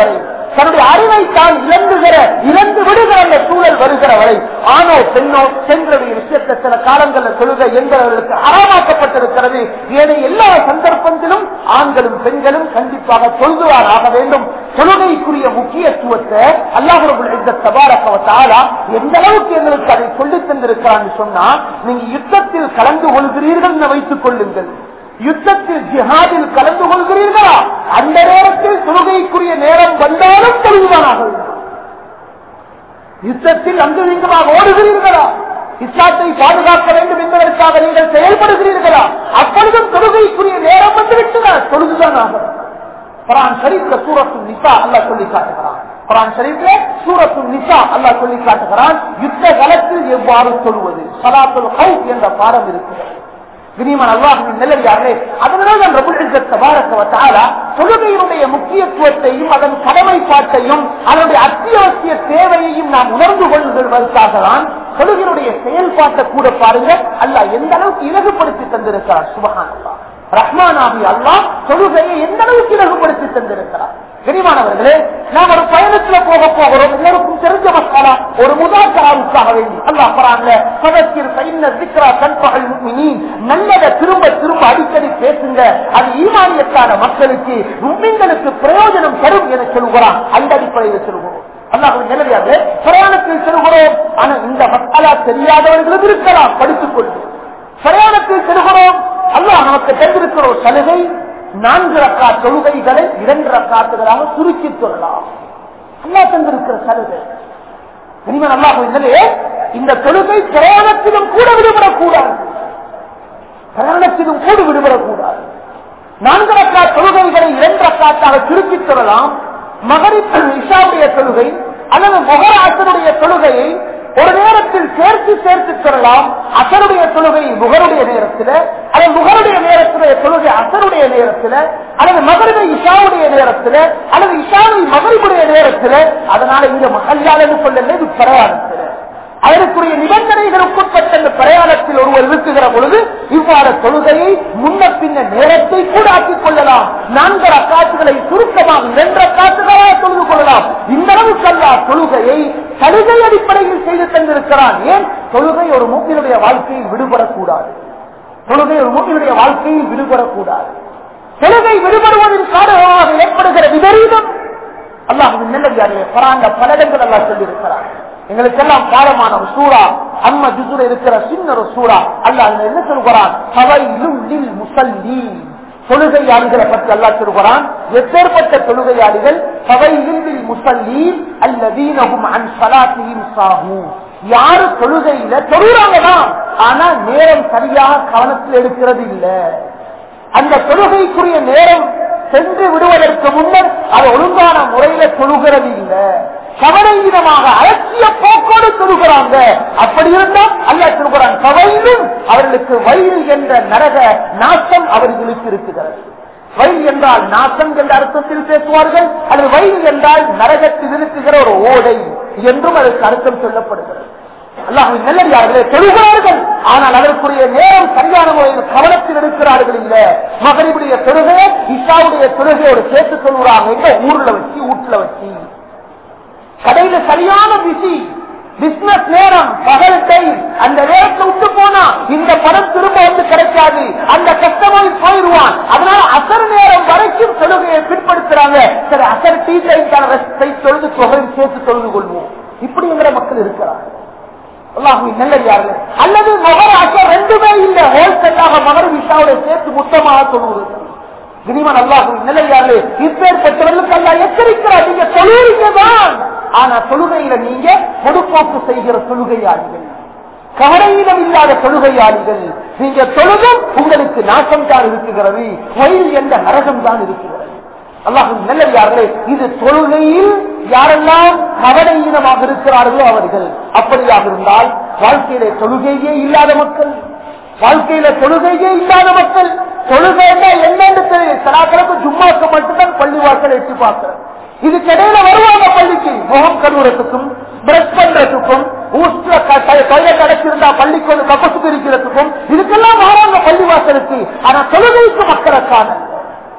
தன்னுடைய அறிவை தான் இழந்துகிற இழந்து விடுகிற அந்த சூழல் வருகிற வரை ஆணோ பெண்ணோ பெண்களுடைய விஷயத்தை சில காலங்களில் தொழுகை என்பவர்களுக்கு அறமாக்கப்பட்டிருக்கிறது ஏனைய எல்லா சந்தர்ப்பத்திலும் ஆண்களும் பெண்களும் கண்டிப்பாக தொழுதுவார் ஆக வேண்டும் தொழுகைக்குரிய முக்கியத்துவத்தை அல்லாஹுடைய தபாரக்கவத்தாலா எந்த அளவுக்கு எங்களுக்கு அதை சொல்லித் தந்திருக்கிறான்னு சொன்னா நீங்க யுத்தத்தில் கலந்து கொள்கிறீர்கள் என வைத்துக் கொள்ளுங்கள் யுத்தத்தில் ஜிஹாதில் கலந்து கொள்கிறீர்களா அந்த நேரத்தில் தொழுகைக்குரிய நேரம் வந்தாலும் தொழுதுவானாக வேண்டும் யுத்தத்தில் அங்கு இங்குமாக ஓடுகிறீர்களா இஸ்லாத்தை பாதுகாக்க வேண்டும் என்பதற்காக நீங்கள் செயல்படுகிறீர்களா அப்பொழுதும் தொழுகைக்குரிய நேரம் வந்துவிட்டதா தொழுதுதான் ஆகும் குரான் ஷரீப்ல சூரத்து நிசா அல்லா சொல்லி காட்டுகிறான் குரான் ஷரீப்ல சூரத்து நிசா அல்லா சொல்லி காட்டுகிறான் யுத்த களத்தில் எவ்வாறு சொல்வது சலாத்துல் ஹவுப் என்ற பாடம் இருக்கிறது வினிமன் அல்லாஹின் நிலையார்களே அதனால் நான் ரபுல் இஸ்ஸத் தபாரக வ தஆலா தொழுகையினுடைய முக்கியத்துவத்தையும் அதன் கடமைப்பாட்டையும் அதனுடைய அத்தியாவசிய தேவையையும் நாம் உணர்ந்து கொள்வதற்காக தான் தொழுகையினுடைய செயல்பாட்டை கூட பாருங்க அல்லாஹ் எந்த அளவுக்கு இலகுபடுத்தி தந்திருக்கிறார் சுபஹான் அல்லாஹ் ரஹ்மான் ஆகி அல்லாஹ் தொழுகையை எந்த அளவுக்கு இலகுபடுத்தி தந்திருக்கிறார் கனிமானவர்களே நாம் ஒரு பயணத்துல போக போகிறோம் எல்லோருக்கும் தெரிஞ்ச மசாலா ஒரு முதாக்கராவுக்காக வேண்டி அல்லாஹ் பரான்ல சதத்தில் சைன்ன சிக்ரா கண்பகல் முக்மினீன் நல்லதை திரும்ப திரும்ப அடிக்கடி பேசுங்க அது ஈமானியத்தான மக்களுக்கு மும்மின்களுக்கு பிரயோஜனம் தரும் என சொல்கிறான் அந்த அடிப்படையில் சொல்கிறோம் அல்லாஹ் நிலவியாக பிரயாணத்தில் செல்கிறோம் ஆனா இந்த மசாலா தெரியாதவர்களும் இருக்கலாம் படித்துக் கொள்ளும் பிரயாணத்தில் செல்கிறோம் அல்லாஹ் நமக்கு தெரிந்திருக்கிற ஒரு சலுகை நான்கு ரக்கா தொழுகைகளை இரண்டு ரக்காத்துகளாக சுருக்கி சொல்லலாம் அல்லா தந்திருக்கிற சலுகை இனிமேல் அல்லாஹ் இதிலே இந்த தொழுகை பிரயாணத்திலும் கூட விடுபடக்கூடாது பிரயாணத்திலும் கூட விடுபடக்கூடாது நான்கு ரக்கா தொழுகைகளை இரண்டு ரக்காத்தாக சுருக்கி சொல்லலாம் மகரிப் இஷாவுடைய தொழுகை அல்லது முகராசனுடைய தொழுகையை ஒரு நேரத்தில் சேர்த்து சேர்த்து சொல்லலாம் அசருடைய தொழுகை முகருடைய நேரத்தில் அல்லது முகருடைய நேரத்துடைய தொழுகை அசருடைய நேரத்தில் அல்லது மகரிபை இஷாவுடைய நேரத்தில் அல்லது இஷாவை மகரிபுடைய நேரத்தில் அதனால இங்க மகல்லாளன்னு சொல்லல இது பிரயாணத்தில் அதற்குரிய நிபந்தனைகளுக்குட்பட்ட அந்த பிரயாணத்தில் ஒருவர் இருக்குகிற பொழுது இவ்வாறு தொழுகையை முன்ன பின்ன நேரத்தை கூட ஆக்கிக் கொள்ளலாம் நான்கு அக்காத்துகளை சுருக்கமாக இரண்டு அக்காத்துகளாக தொழுது கொள்ளலாம் இந்த அளவுக்கு அல்லா தொழுகையை சலுகை அடிப்படையில் செய்து தந்திருக்கிறான் ஏன் தொழுகை ஒரு மூக்கினுடைய வாழ்க்கையில் விடுபடக்கூடாது தொழுகை ஒரு மூக்கினுடைய வாழ்க்கையில் விடுபடக்கூடாது தொழுகை விடுபடுவதன் காரணமாக ஏற்படுகிற விபரீதம் அல்லாஹின் நல்ல பராண்ட பல இடங்கள் அல்லா சொல்லியிருக்கிறார் எங்களுக்கெல்லாம் பாடமான ஒரு சூறா அம்ம ஜுசுல இருக்கிற சின்ன ஒரு சூறா அல்ல அதுல என்ன சொல்கிறான் முசல்லி தொழுகையாளிகளை பற்றி அல்லா சொல்கிறான் எப்பேற்பட்ட தொழுகையாளிகள் சவையில் முசல்லி அல்லதீனகும் அன் சலாத்தியும் சாகும் யாரு தொழுகையில தொழுறாங்கதான் ஆனா நேரம் சரியாக கவனத்தில் எடுக்கிறது இல்ல அந்த தொழுகைக்குரிய நேரம் சென்று விடுவதற்கு முன்னர் அது ஒழுங்கான முறையில தொழுகிறது இல்லை கவனீனமாக அலட்சிய போக்கோடு சொல்கிறாங்க அப்படி இருந்தால் அல்ல சொல்கிறான் கவையிலும் அவர்களுக்கு வயிறு என்ற நரக நாசம் அவர்களுக்கு இருக்கிறது வயிறு என்றால் நாசம் என்ற அர்த்தத்தில் பேசுவார்கள் அல்லது வயிறு என்றால் நரகத்தில் இருக்குகிற ஒரு ஓடை என்றும் அதற்கு அர்த்தம் சொல்லப்படுகிறது அல்லாஹின் நல்லடியார்களே தொழுகிறார்கள் ஆனால் அதற்குரிய நேரம் சரியான முறையில் கவனத்தில் எடுக்கிறார்கள் இல்ல மகரிபுடைய தொழுகை இஷாவுடைய தொழுகையோடு சேர்த்து சொல்கிறாங்க எங்க ஊர்ல வச்சு வீட்டுல வச்சு கடையில சரியான பிசி பிசினஸ் நேரம் பகல் டைம் அந்த நேரத்தை விட்டு போனா இந்த பணம் திரும்ப வந்து கிடைக்காது அந்த கஸ்டமர் போயிடுவான் அதனால அசர் நேரம் வரைக்கும் தொழுகையை பின்படுத்துறாங்க சரி அசர் டீ டைம் தொழுது தொகையும் சேர்த்து தொழுது கொள்வோம் இப்படி எங்கிற மக்கள் இருக்கிறாங்க நல்லடியார்கள் அல்லது மகர் அசர் ரெண்டுமே இல்லை ஹோல்சேலாக மகர் விஷாவோட சேர்த்து மொத்தமாக சொல்லுவது இனிமன் அல்லாஹு நிலையாளே இப்பேற்பட்டவர்களுக்கு அல்லா எச்சரிக்கிறார் நீங்க தொழுகிறீங்க தான் ஆனா தொழுகையில நீங்க பொதுப்போக்கு செய்கிற தொழுகையாளிகள் கவனையிடம் இல்லாத தொழுகையாளிகள் நீங்க தொழுதும் உங்களுக்கு நாசம் தான் இருக்குகிறது வயல் என்ற நரகம் தான் இருக்கிறது அல்லாஹு நல்லே இது தொழுகையில் யாரெல்லாம் கவனையீனமாக இருக்கிறார்களோ அவர்கள் அப்படியாக இருந்தால் வாழ்க்கையிலே தொழுகையே இல்லாத மக்கள் வாழ்க்கையில தொழுகையே இல்லாத மக்கள் தொழுகைன்னா என்னன்னு தெரியும் சலாக்களுக்கு ஜும்மாக்கு மட்டும்தான் பள்ளி வாசல் எட்டி பார்க்கிறேன் இதுக்கிடையில வருவாங்க பள்ளிக்கு முகம் கழுவுறதுக்கும் பிரஷ் பண்றதுக்கும் டாய்லெட் அடைச்சிருந்தா பள்ளிக்கு வந்து கப்பசுக்கு இருக்கிறதுக்கும் இதுக்கெல்லாம் வராங்க பள்ளி வாசலுக்கு ஆனா தொழுகைக்கு மக்களை காண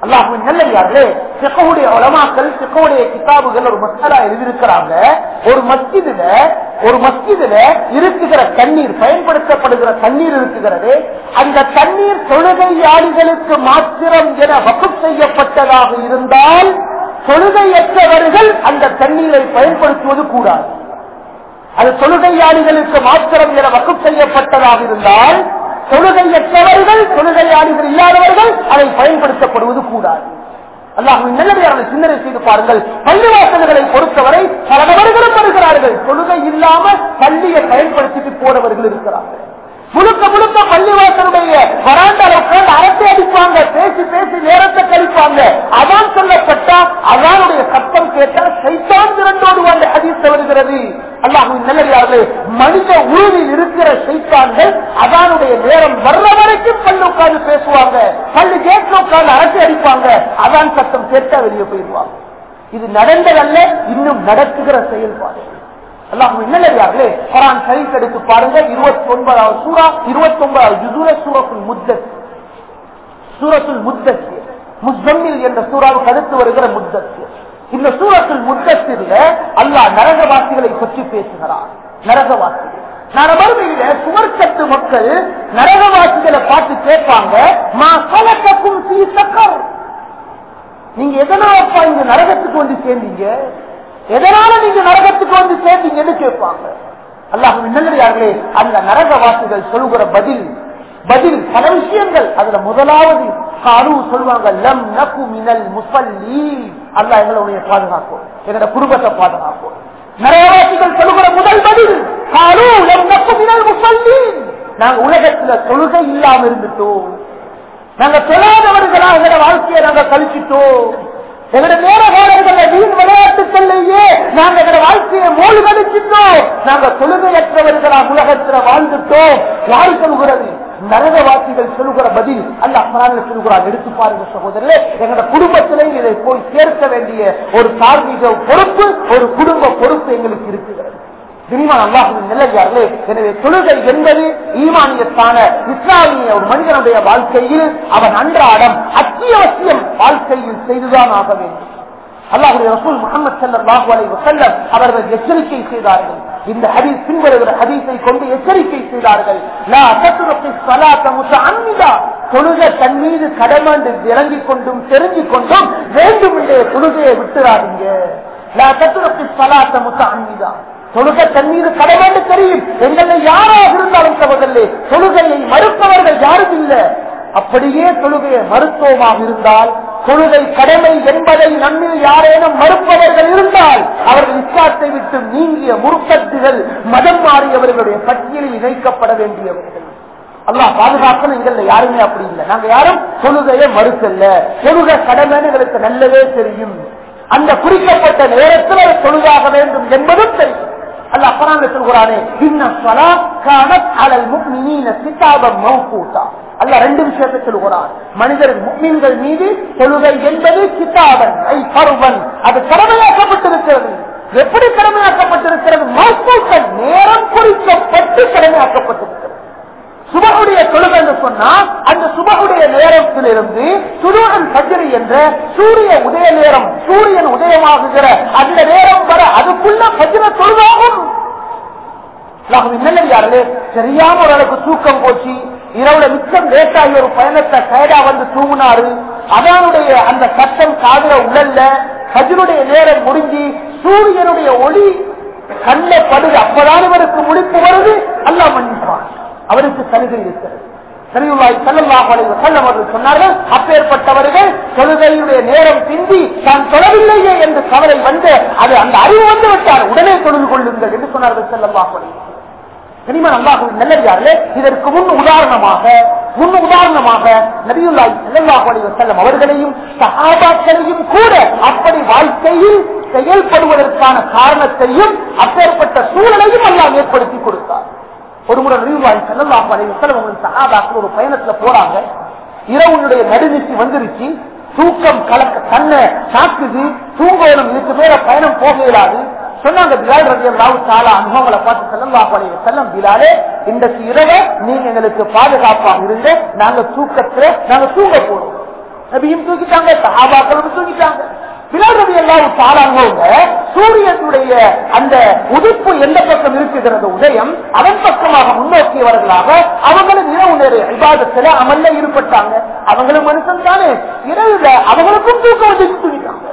அல்லாஹுவின் நல்லடியார்களே சிக்கவுடைய உலமாக்கள் சிக்கவுடைய கிதாபுகள் ஒரு மசாலா எழுதியிருக்கிறாங்க ஒரு மஸ்ஜிதுல ஒரு மஸ்ஜிதுல இருக்குகிற தண்ணீர் பயன்படுத்தப்படுகிற தண்ணீர் இருக்குகிறது அந்த தண்ணீர் தொழுகையாளிகளுக்கு மாத்திரம் என வகுப்பு செய்யப்பட்டதாக இருந்தால் தொழுகையற்றவர்கள் அந்த தண்ணீரை பயன்படுத்துவது கூடாது அது தொழுகையாளிகளுக்கு மாத்திரம் என வகுப்பு செய்யப்பட்டதாக இருந்தால் தொழுகையற்றவர்கள் தொழுகையாளிகள் இல்லாதவர்கள் அதை பயன்படுத்தப்படுவது கூடாது அல்லாஹின் நல்லதையான சிந்தனை செய்து பாருங்கள் பள்ளிவாசல்களை பொறுத்தவரை பல நபர்களும் வருகிறார்கள் தொழுகை இல்லாம பள்ளியை பயன்படுத்திட்டு போறவர்கள் இருக்கிறார்கள் முழுக்க முழுக்க பள்ளிவாசனுடைய வராண்டால உட்கார்ந்து அரட்டை அடிப்பாங்க பேசி பேசி நேரத்தை கழிப்பாங்க அதான் சொல்லப்பட்டா அதானுடைய சத்தம் கேட்டால் சைத்தான் திரண்டோடு வந்து ஹதீஸ் வருகிறது அல்லாஹின் நல்லதார்களே மனித உருவில் இருக்கிற சைத்தான்கள் அதானுடைய நேரம் வர்ற வரைக்கும் பள்ளி உட்கார்ந்து பேசுவாங்க பள்ளி கேட்ல உட்கார்ந்து அரட்டை அடிப்பாங்க அதான் சத்தம் கேட்டா வெளியே போயிடுவாங்க இது நடந்ததல்ல இன்னும் நடக்குகிற செயல்பாடு அல்லாஹ் நல்லதார்களே குரான் ஷரீஃப் எடுத்து பாருங்க இருபத்தி ஒன்பதாவது சூறா இருபத்தி ஒன்பதாவது ஜுசூர சூரத்துல் முத்தத் சூரத்துல் முத்தத் முஸ்தம்மில் என்ற சூறாவுக்கு அடுத்து வருகிற முத்தத் இந்த சூரத்துல் முத்தத்தில அல்லாஹ் நரகவாசிகளை பற்றி பேசுகிறார் நரகவாசிகள் நான் மறுமையில சுமர்க்கத்து மக்கள் நரகவாசிகளை பார்த்து கேட்பாங்க மா கலக்கக்கும் சீ சக்கர் நீங்க எதனாலப்பா இந்த நரகத்துக்கு வந்து சேர்ந்தீங்க எதனால நீங்க நரகத்துக்கு வந்து சேர்ந்தீங்கன்னு கேட்பாங்க அல்லாஹ் நல்லே அந்த நரகவாசிகள் சொல்கிற பதில் பதில் பல விஷயங்கள் அதுல முதலாவது காலு சொல்லுவாங்க லம் நகு மினல் முசல்லி அல்லா எங்களுடைய பாதுகாக்கும் எங்களோட குடும்பத்தை பாதுகாக்கும் நரகவாசிகள் சொல்லுகிற முதல் பதில் காலு லம் நகு மினல் முசல்லி நாங்க உலகத்துல தொழுகை இல்லாம இருந்துட்டோம் நாங்க தொழாதவர்களாக எங்களோட வாழ்க்கையை நாங்க கழிச்சிட்டோம் எங்களுடைய நேர காலங்களில் வீண் விளையாட்டுக்கள்லேயே நாங்க எங்களோட வாழ்க்கையை மூழ்கடிச்சிட்டோம் நாங்க தொழுகையற்றவர்களா உலகத்துல வாழ்ந்துட்டோம் யார் சொல்கிறது நரகவாசிகள் சொல்லுகிற பதில் அல்ல அப்ரான்ல சொல்லுகிறார் எடுத்து பாருங்க சகோதரர்களே எங்களோட குடும்பத்திலே இதை போய் சேர்க்க வேண்டிய ஒரு தார்மீக பொறுப்பு ஒரு குடும்ப பொறுப்பு எங்களுக்கு இருக்குகிறது சினிமான் அல்லாஹின் நிலையார்களே எனவே தொழுகை என்பது ஈமானியத்தான இஸ்லாமிய ஒரு மனிதனுடைய வாழ்க்கையில் அவன் அன்றாடம் அத்தியாவசியம் வாழ்க்கையில் செய்துதான் ஆக வேண்டும் அல்லாஹுடைய ரசூல் முகமது சல்லாஹு அலை வசல்லம் அவர்கள் எச்சரிக்கை செய்தார்கள் இந்த ஹதீஸ் பின்வருகிற ஹதீஸை கொண்டு எச்சரிக்கை செய்தார்கள் தொழுக தன் மீது கடமாண்டு இறங்கிக் கொண்டும் தெரிஞ்சு கொண்டும் வேண்டும் என்ற தொழுகையை விட்டுறாதீங்க தொழுக தன் மீது கடமாண்டு தெரியும் எங்களை யாராக இருந்தாலும் சகோதரே தொழுகையை மறுப்பவர்கள் யாரும் இல்லை அப்படியே தொழுகையை மருத்துவமாக இருந்தால் தொழுகை கடமை என்பதை நம்மில் யாரேனும் மறுப்பவர்கள் இருந்தால் அவர்கள் இஸ்லாத்தை விட்டு நீங்கிய முற்பத்துகள் மதம் மாறியவர்களுடைய பட்டியலில் இணைக்கப்பட வேண்டியவர்கள் அல்லாஹ் பாதுகாக்கணும் எங்கள்ல யாருமே அப்படி இல்லை நாங்க யாரும் தொழுகையை மறுக்கல்ல தொழுகை கடமைன்னு எங்களுக்கு நல்லவே தெரியும் அந்த குறிக்கப்பட்ட நேரத்தில் அது தொழுதாக வேண்டும் என்பதும் தெரியும் அல்ல அப்பறாங்க சொல்கிறானே அல்ல ரெண்டு விஷயத்தை சொல்கிறான் மனிதர் முக்மீன்கள் மீது தொழுகை என்பது கிதாபன் ஐ பருவன் அது கடமையாக்கப்பட்டிருக்கிறது எப்படி கடமையாக்கப்பட்டிருக்கிறது மௌக்கூக்கள் நேரம் குறிக்கப்பட்டு கடமையாக்கப்பட்டிருக்கிறது சுபகுடைய தொழுகை என்று சொன்னால் அந்த சுபகுடைய நேரத்திலிருந்து சுருவன் சஜரி என்ற சூரிய உதய நேரம் சூரியன் உதயமாகுகிற அந்த நேரம் வர அதுக்குள்ள பஜ்ர தொழுதாகும் நல்லே சரியான ஒரு அளவுக்கு தூக்கம் போச்சு இரவுல மிச்சம் லேட்டாகி ஒரு பயணத்தை கைடா வந்து தூங்கினாரு அதனுடைய அந்த சட்டம் காதுல உழல்ல கஜனுடைய நேரம் முடிஞ்சு சூரியனுடைய ஒளி கண்ண படுது அப்பதான் இவருக்கு முடிப்பு வருது அல்லா மன்னிப்பான் அவருக்கு சலுகை இருக்கிறது சரியுள்ளாய் செல்லல்லாஹ் செல்லம் அவர்கள் சொன்னார்கள் அப்பேற்பட்டவர்கள் தொழுகையுடைய நேரம் பிந்தி தான் தொழவில்லையே என்று கவலை வந்து அது அந்த அறிவு வந்து விட்டார் உடனே தொழுது கொள்ளுங்கள் என்று சொன்னார்கள் செல்லல்லாஹ் கனிமன் அல்லாஹு நல்லதார்களே இதற்கு முன் உதாரணமாக முன் உதாரணமாக நபியுல்லாய் செல்லல்லாஹு அலைஹி வஸல்லம் அவர்களையும் சஹாபாக்களையும் கூட அப்படி வாழ்க்கையில் செயல்படுவதற்கான காரணத்தையும் அப்பேற்பட்ட சூழலையும் எல்லாம் ஏற்படுத்தி கொடுத்தார் ஒரு முறை நபியுல்லாய் செல்லல்லாஹு அலைஹி வஸல்லம் உங்களுக்கு சஹாபாக்கள் ஒரு பயணத்துல போறாங்க இரவுனுடைய நடுநிச்சு வந்துருச்சு தூக்கம் கலக்க கண்ணை சாக்குது தூங்கணும் இதுக்கு மேல பயணம் போக இயலாது சொன்னாங்க பிலால் ரதியம் ராவு சாலா அனுபவங்களை பார்த்து செல்லம் வாப்பாளைய செல்லம் பிலாலே இன்றைக்கு இரவு நீங்க எங்களுக்கு பாதுகாப்பாக இருந்து நாங்க தூக்கத்துல நாங்க தூங்க போறோம் நபியும் தூக்கிட்டாங்க சஹாபாக்களும் தூக்கிட்டாங்க பிலால் ரவி எல்லாம் தாளாங்கவங்க சூரியனுடைய அந்த உதிப்பு எந்த பக்கம் இருக்குகிறது உதயம் அதன் பக்கமாக முன்னோக்கியவர்களாக அவங்களும் இரவு நேர விவாதத்துல அமல்ல ஈடுபட்டாங்க அவங்களும் மனுஷன் தானே இரவுல அவங்களுக்கும் தூக்கம் வந்து தூங்கிட்டாங்க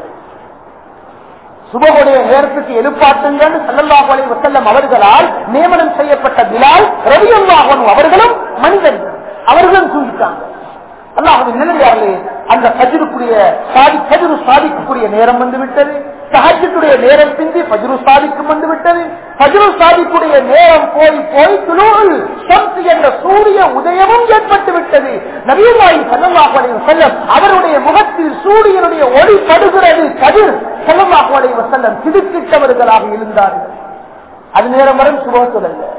சுபகுடைய நேரத்துக்கு எழுப்பாட்டுங்கள் செல்லல்லாஹு அலைஹி வஸல்லம் அவர்களால் நியமனம் செய்யப்பட்ட பிலால் ரவியல்லாஹன் அவர்களும் மனிதர்கள் அவர்களும் தூங்கிட்டாங்க அல்லாஹுவின் நிலையாளே அந்த கஜருக்குரிய சாதி கஜரு சாதிக்கக்கூடிய நேரம் வந்து விட்டது சஹஜத்துடைய நேரம் பிந்தி பஜ்ரு சாதிக்கும் வந்து விட்டது பஜ்ரு சாதிக்குடைய நேரம் போய் போய் துளூல் ஷம்ஸ் என்ற சூரிய உதயமும் ஏற்பட்டு விட்டது நவீனாய் செல்லல்லாஹு அலைஹி வஸல்லம் அவருடைய முகத்தில் சூரியனுடைய ஒளி படுகிறது கதிர் செல்லல்லாஹு அலைஹி வஸல்லம் திடுக்கிட்டவர்களாக இருந்தார்கள் அது நேரம் வரை சுபம் சொல்லல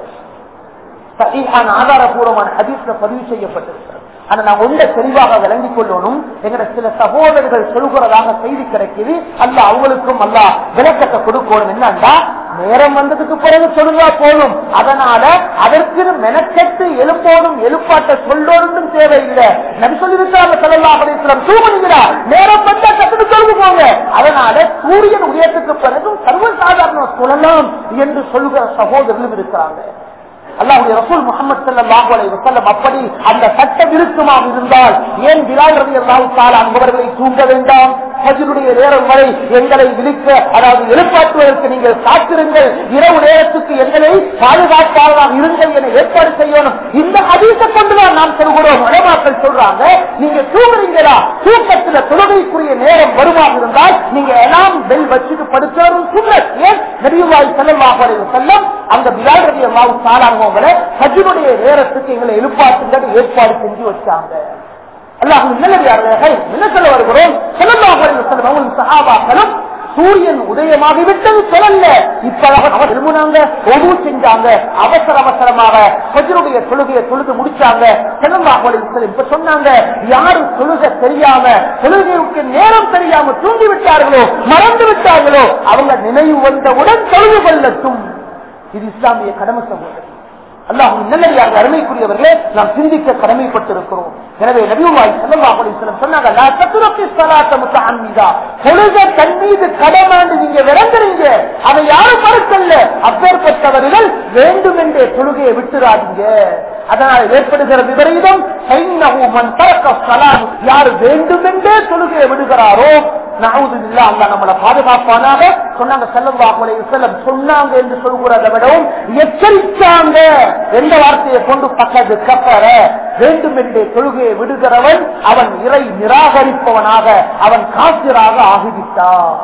சஹீஹான ஆதாரபூர்வமான ஹதீஸ்ல பதிவு செய்யப்பட்டிருக்கிறது ஆனா நான் ஒன்றை தெளிவாக விளங்கிக் கொள்ளணும் எங்கட சில சகோதரர்கள் சொல்கிறதாக செய்தி கிடைக்குது அல்ல அவங்களுக்கும் அல்ல விளக்கத்தை கொடுக்கணும் என்னன்னா நேரம் வந்ததுக்கு பிறகு சொல்லுவா போதும் அதனால அதற்கு மெனக்கெட்டு எழுப்போடும் எழுப்பாட்ட சொல்லோடும் தேவையில்லை நபி சொல்லியிருக்காங்க செல்லல்லா படைத்திரம் தூங்குகிறா நேரம் வந்தா கத்துட்டு சொல்லுங்க போங்க அதனால சூரியன் உயரத்துக்கு பிறகும் சர்வசாதாரண சொல்லலாம் என்று சொல்லுகிற சகோதரர்களும் இருக்கிறாங்க அல்லாஹுடைய ரசூல் முகமது சல்லாஹூ அலைஹி வஸல்லம் அப்படி அந்த சட்டம் இருக்குமாக இருந்தால் ஏன் பிலால் ரவி அல்லாஹு தாலா அன்பவர்களை தூங்க வேண்டாம் ஃபஜ்ருடைய நேரம் வரை எங்களை விழிக்க அதாவது எழுப்பாற்றுவதற்கு நீங்கள் காத்திருங்கள் இரவு நேரத்துக்கு எங்களை பாதுகாப்பாளராக இருங்கள் என ஏற்பாடு செய்யணும் இந்த ஹதீஸை கொண்டுதான் நாம் சொல்கிறோம் உலமாக்கள் சொல்றாங்க நீங்க தூங்குறீங்களா தூக்கத்துல தொழுகைக்குரிய நேரம் வருமாக இருந்தால் நீங்க எல்லாம் பெல் வச்சுட்டு படுக்கிறதும் சுண்ணத் ஏன் நபிவாய் செல்லல்லாஹு அலைஹி வஸல்லம் அந்த பிலால் ரவி அல்லாஹு தாலாங்கவங்களை ஹஜ்ருடைய நேரத்துக்கு எங்களை எழுப்பாட்டுங்கள் ஏற்பாடு செஞ்சு வச்சாங்க அல்லாஹ் நல்லடியார்கள் என்ன சொல்ல வருகிறோம் செல்லல்லாஹு அலைஹி வஸல்லம் அவங்களும் சஹாபாக்களும் சூரியன் உதயமாகிவிட்டது சொல்லல இப்ப அவர் விரும்பினாங்க ஒவ்வொரு செஞ்சாங்க அவசர அவசரமாக பஜருடைய தொழுகையை தொழுது முடிச்சாங்க செல்லல்லாஹு இப்ப சொன்னாங்க யாரு தொழுக தெரியாம தொழுகைக்கு நேரம் தெரியாம தூங்கி விட்டார்களோ மறந்து விட்டார்களோ அவங்க நினைவு வந்தவுடன் தொழுது கொள்ளட்டும் இது இஸ்லாமிய கடமை சகோதரி அல்லாஹும் நல்லடியாக அருமைக்குரியவர்களே நாம் சிந்திக்க கடமைப்பட்டிருக்கிறோம் எனவே நபிவாய் செல்லல்லாஹுலம் சொன்னாங்க நான் சத்துரத்தை சலாத்த முத்த அன்மீதா தொழுக தன் மீது கடமாண்டு நீங்க விளங்குறீங்க அதை யாரும் மறுக்கல்ல அப்பேற்பட்டவர்கள் வேண்டும் என்றே தொழுகையை விட்டுறாதீங்க அதனால் ஏற்படுகிற விபரீதம் யார் வேண்டுமென்றே தொழுகையை விடுகிறாரோ நவுதுல்லா அல்லா நம்மளை பாதுகாப்பானாக சொன்னாங்க செல்லவாக்குலை செல்லம் சொன்னாங்க என்று சொல்கிறத விடவும் எச்சரித்தாங்க எந்த வார்த்தையை கொண்டு பக்கத்து கப்பற வேண்டும் என்றே தொழுகையை விடுகிறவன் அவன் இறை நிராகரிப்பவனாக அவன் காசிராக ஆகிவிட்டார்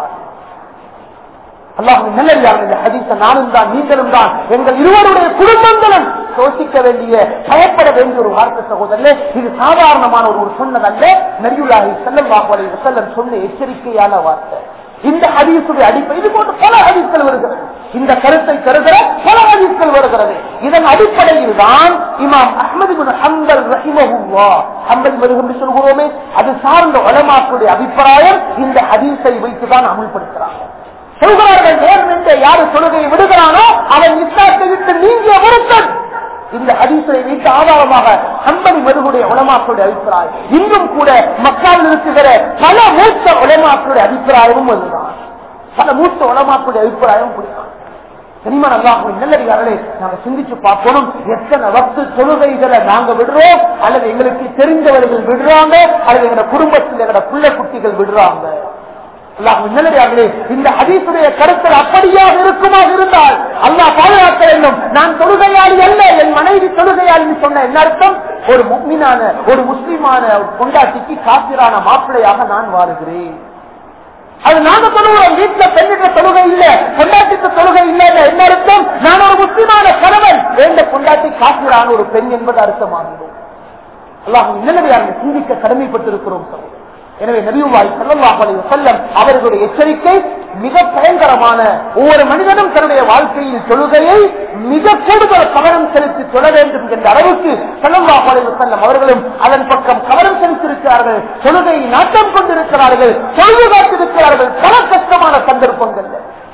அல்லாஹ் நல்ல ஹதீச நானும் தான் நீங்களும் தான் எங்கள் இருவருடைய குடும்பங்களும் யோசிக்க வேண்டிய பயப்பட வேண்டிய ஒரு வார்த்தை சகோதரே இது சாதாரணமான ஒரு சொன்னதல்ல நரியுல்லாஹி செல்லம் வாக்குவலை செல்லம் சொன்ன எச்சரிக்கையான வார்த்தை இந்த ஹதீசுடைய அடிப்படை இது போன்று பல ஹதீஸ்கள் வருகிறது இந்த கருத்தை கருதுகிற பல ஹதீஸ்கள் வருகிறது இதன் அடிப்படையில் தான் இமாம் அஹமது ஹம்பல் ரஹிமஹுல்லா ஹம்பல் மருகம் சொல்கிறோமே அது சார்ந்த உலமாக்களுடைய அபிப்பிராயம் இந்த ஹதீஸை வைத்துதான் அமுல்படுத்துகிறாங்க சொல்கிறார்கள் நேரம் என்று யாரு தொழுகையை விடுகிறானோ அவன் இஸ்லாத்தை விட்டு நீங்கிய ஒருத்தன் இந்த ஹதீசை வைத்து ஆதாரமாக ஹம்பலி மருகுடைய உலமாக்களுடைய அபிப்பிராயம் இன்றும் கூட மக்காவில் இருக்கிற பல மூத்த உலமாக்களுடைய அபிப்பிராயமும் அதுதான் பல மூத்த உலமாக்களுடைய அபிப்பிராயமும் பிடிக்கும் தெரியுமா நல்லா நல்லடியார்களே நாங்க சிந்திச்சு பார்க்கணும் எத்தனை வக்து தொழுகைகளை நாங்க விடுறோம் அல்லது எங்களுக்கு தெரிந்தவர்கள் விடுறாங்க அல்லது எங்க குடும்பத்தில் எங்களோட புள்ள குட்டிகள் விடுறாங்க நல்லடியார்களே இந்த ஹதீசுடைய கருத்தில் அப்படியாக இருக்குமாக இருந்தால் அல்லாஹ் பாதுகாக்க வேண்டும் நான் தொழுகையாளி அல்ல என் மனைவி தொழுகையாளி சொன்ன என்ன அர்த்தம் ஒரு முக்மினான ஒரு முஸ்லிமான கொண்டாட்டிக்கு காப்பிரான மாப்பிள்ளையாக நான் வாருகிறேன் அது நாங்க தொழுகிறோம் வீட்டுல பெண்ணிட்ட தொழுகை இல்ல கொண்டாட்டிக்கு தொழுகை இல்ல என்ன அர்த்தம் நான் ஒரு முஸ்லிமான கணவன் வேண்ட கொண்டாட்டி காப்பிரான ஒரு பெண் என்பது அர்த்தமாகிறோம் அல்லாஹ் நல்லடியாக சிந்திக்க கடமைப்பட்டிருக்கிறோம் சகோதரர் எனவே நபிவாய் செல்லல்லாஹலை செல்லம் அவர்களுடைய எச்சரிக்கை மிக பயங்கரமான ஒவ்வொரு மனிதனும் தன்னுடைய வாழ்க்கையில் தொழுகையை மிக கூடுதல் கவனம் செலுத்தி தொழ வேண்டும் என்ற அளவுக்கு செல்லல்லாஹலை செல்லம் அவர்களும் அதன் பக்கம் கவனம் செலுத்தியிருக்கிறார்கள் தொழுகையை நாட்டம் கொண்டிருக்கிறார்கள் தொழுது காத்திருக்கிறார்கள் பல கஷ்டமான சந்தர்ப்பங்கள்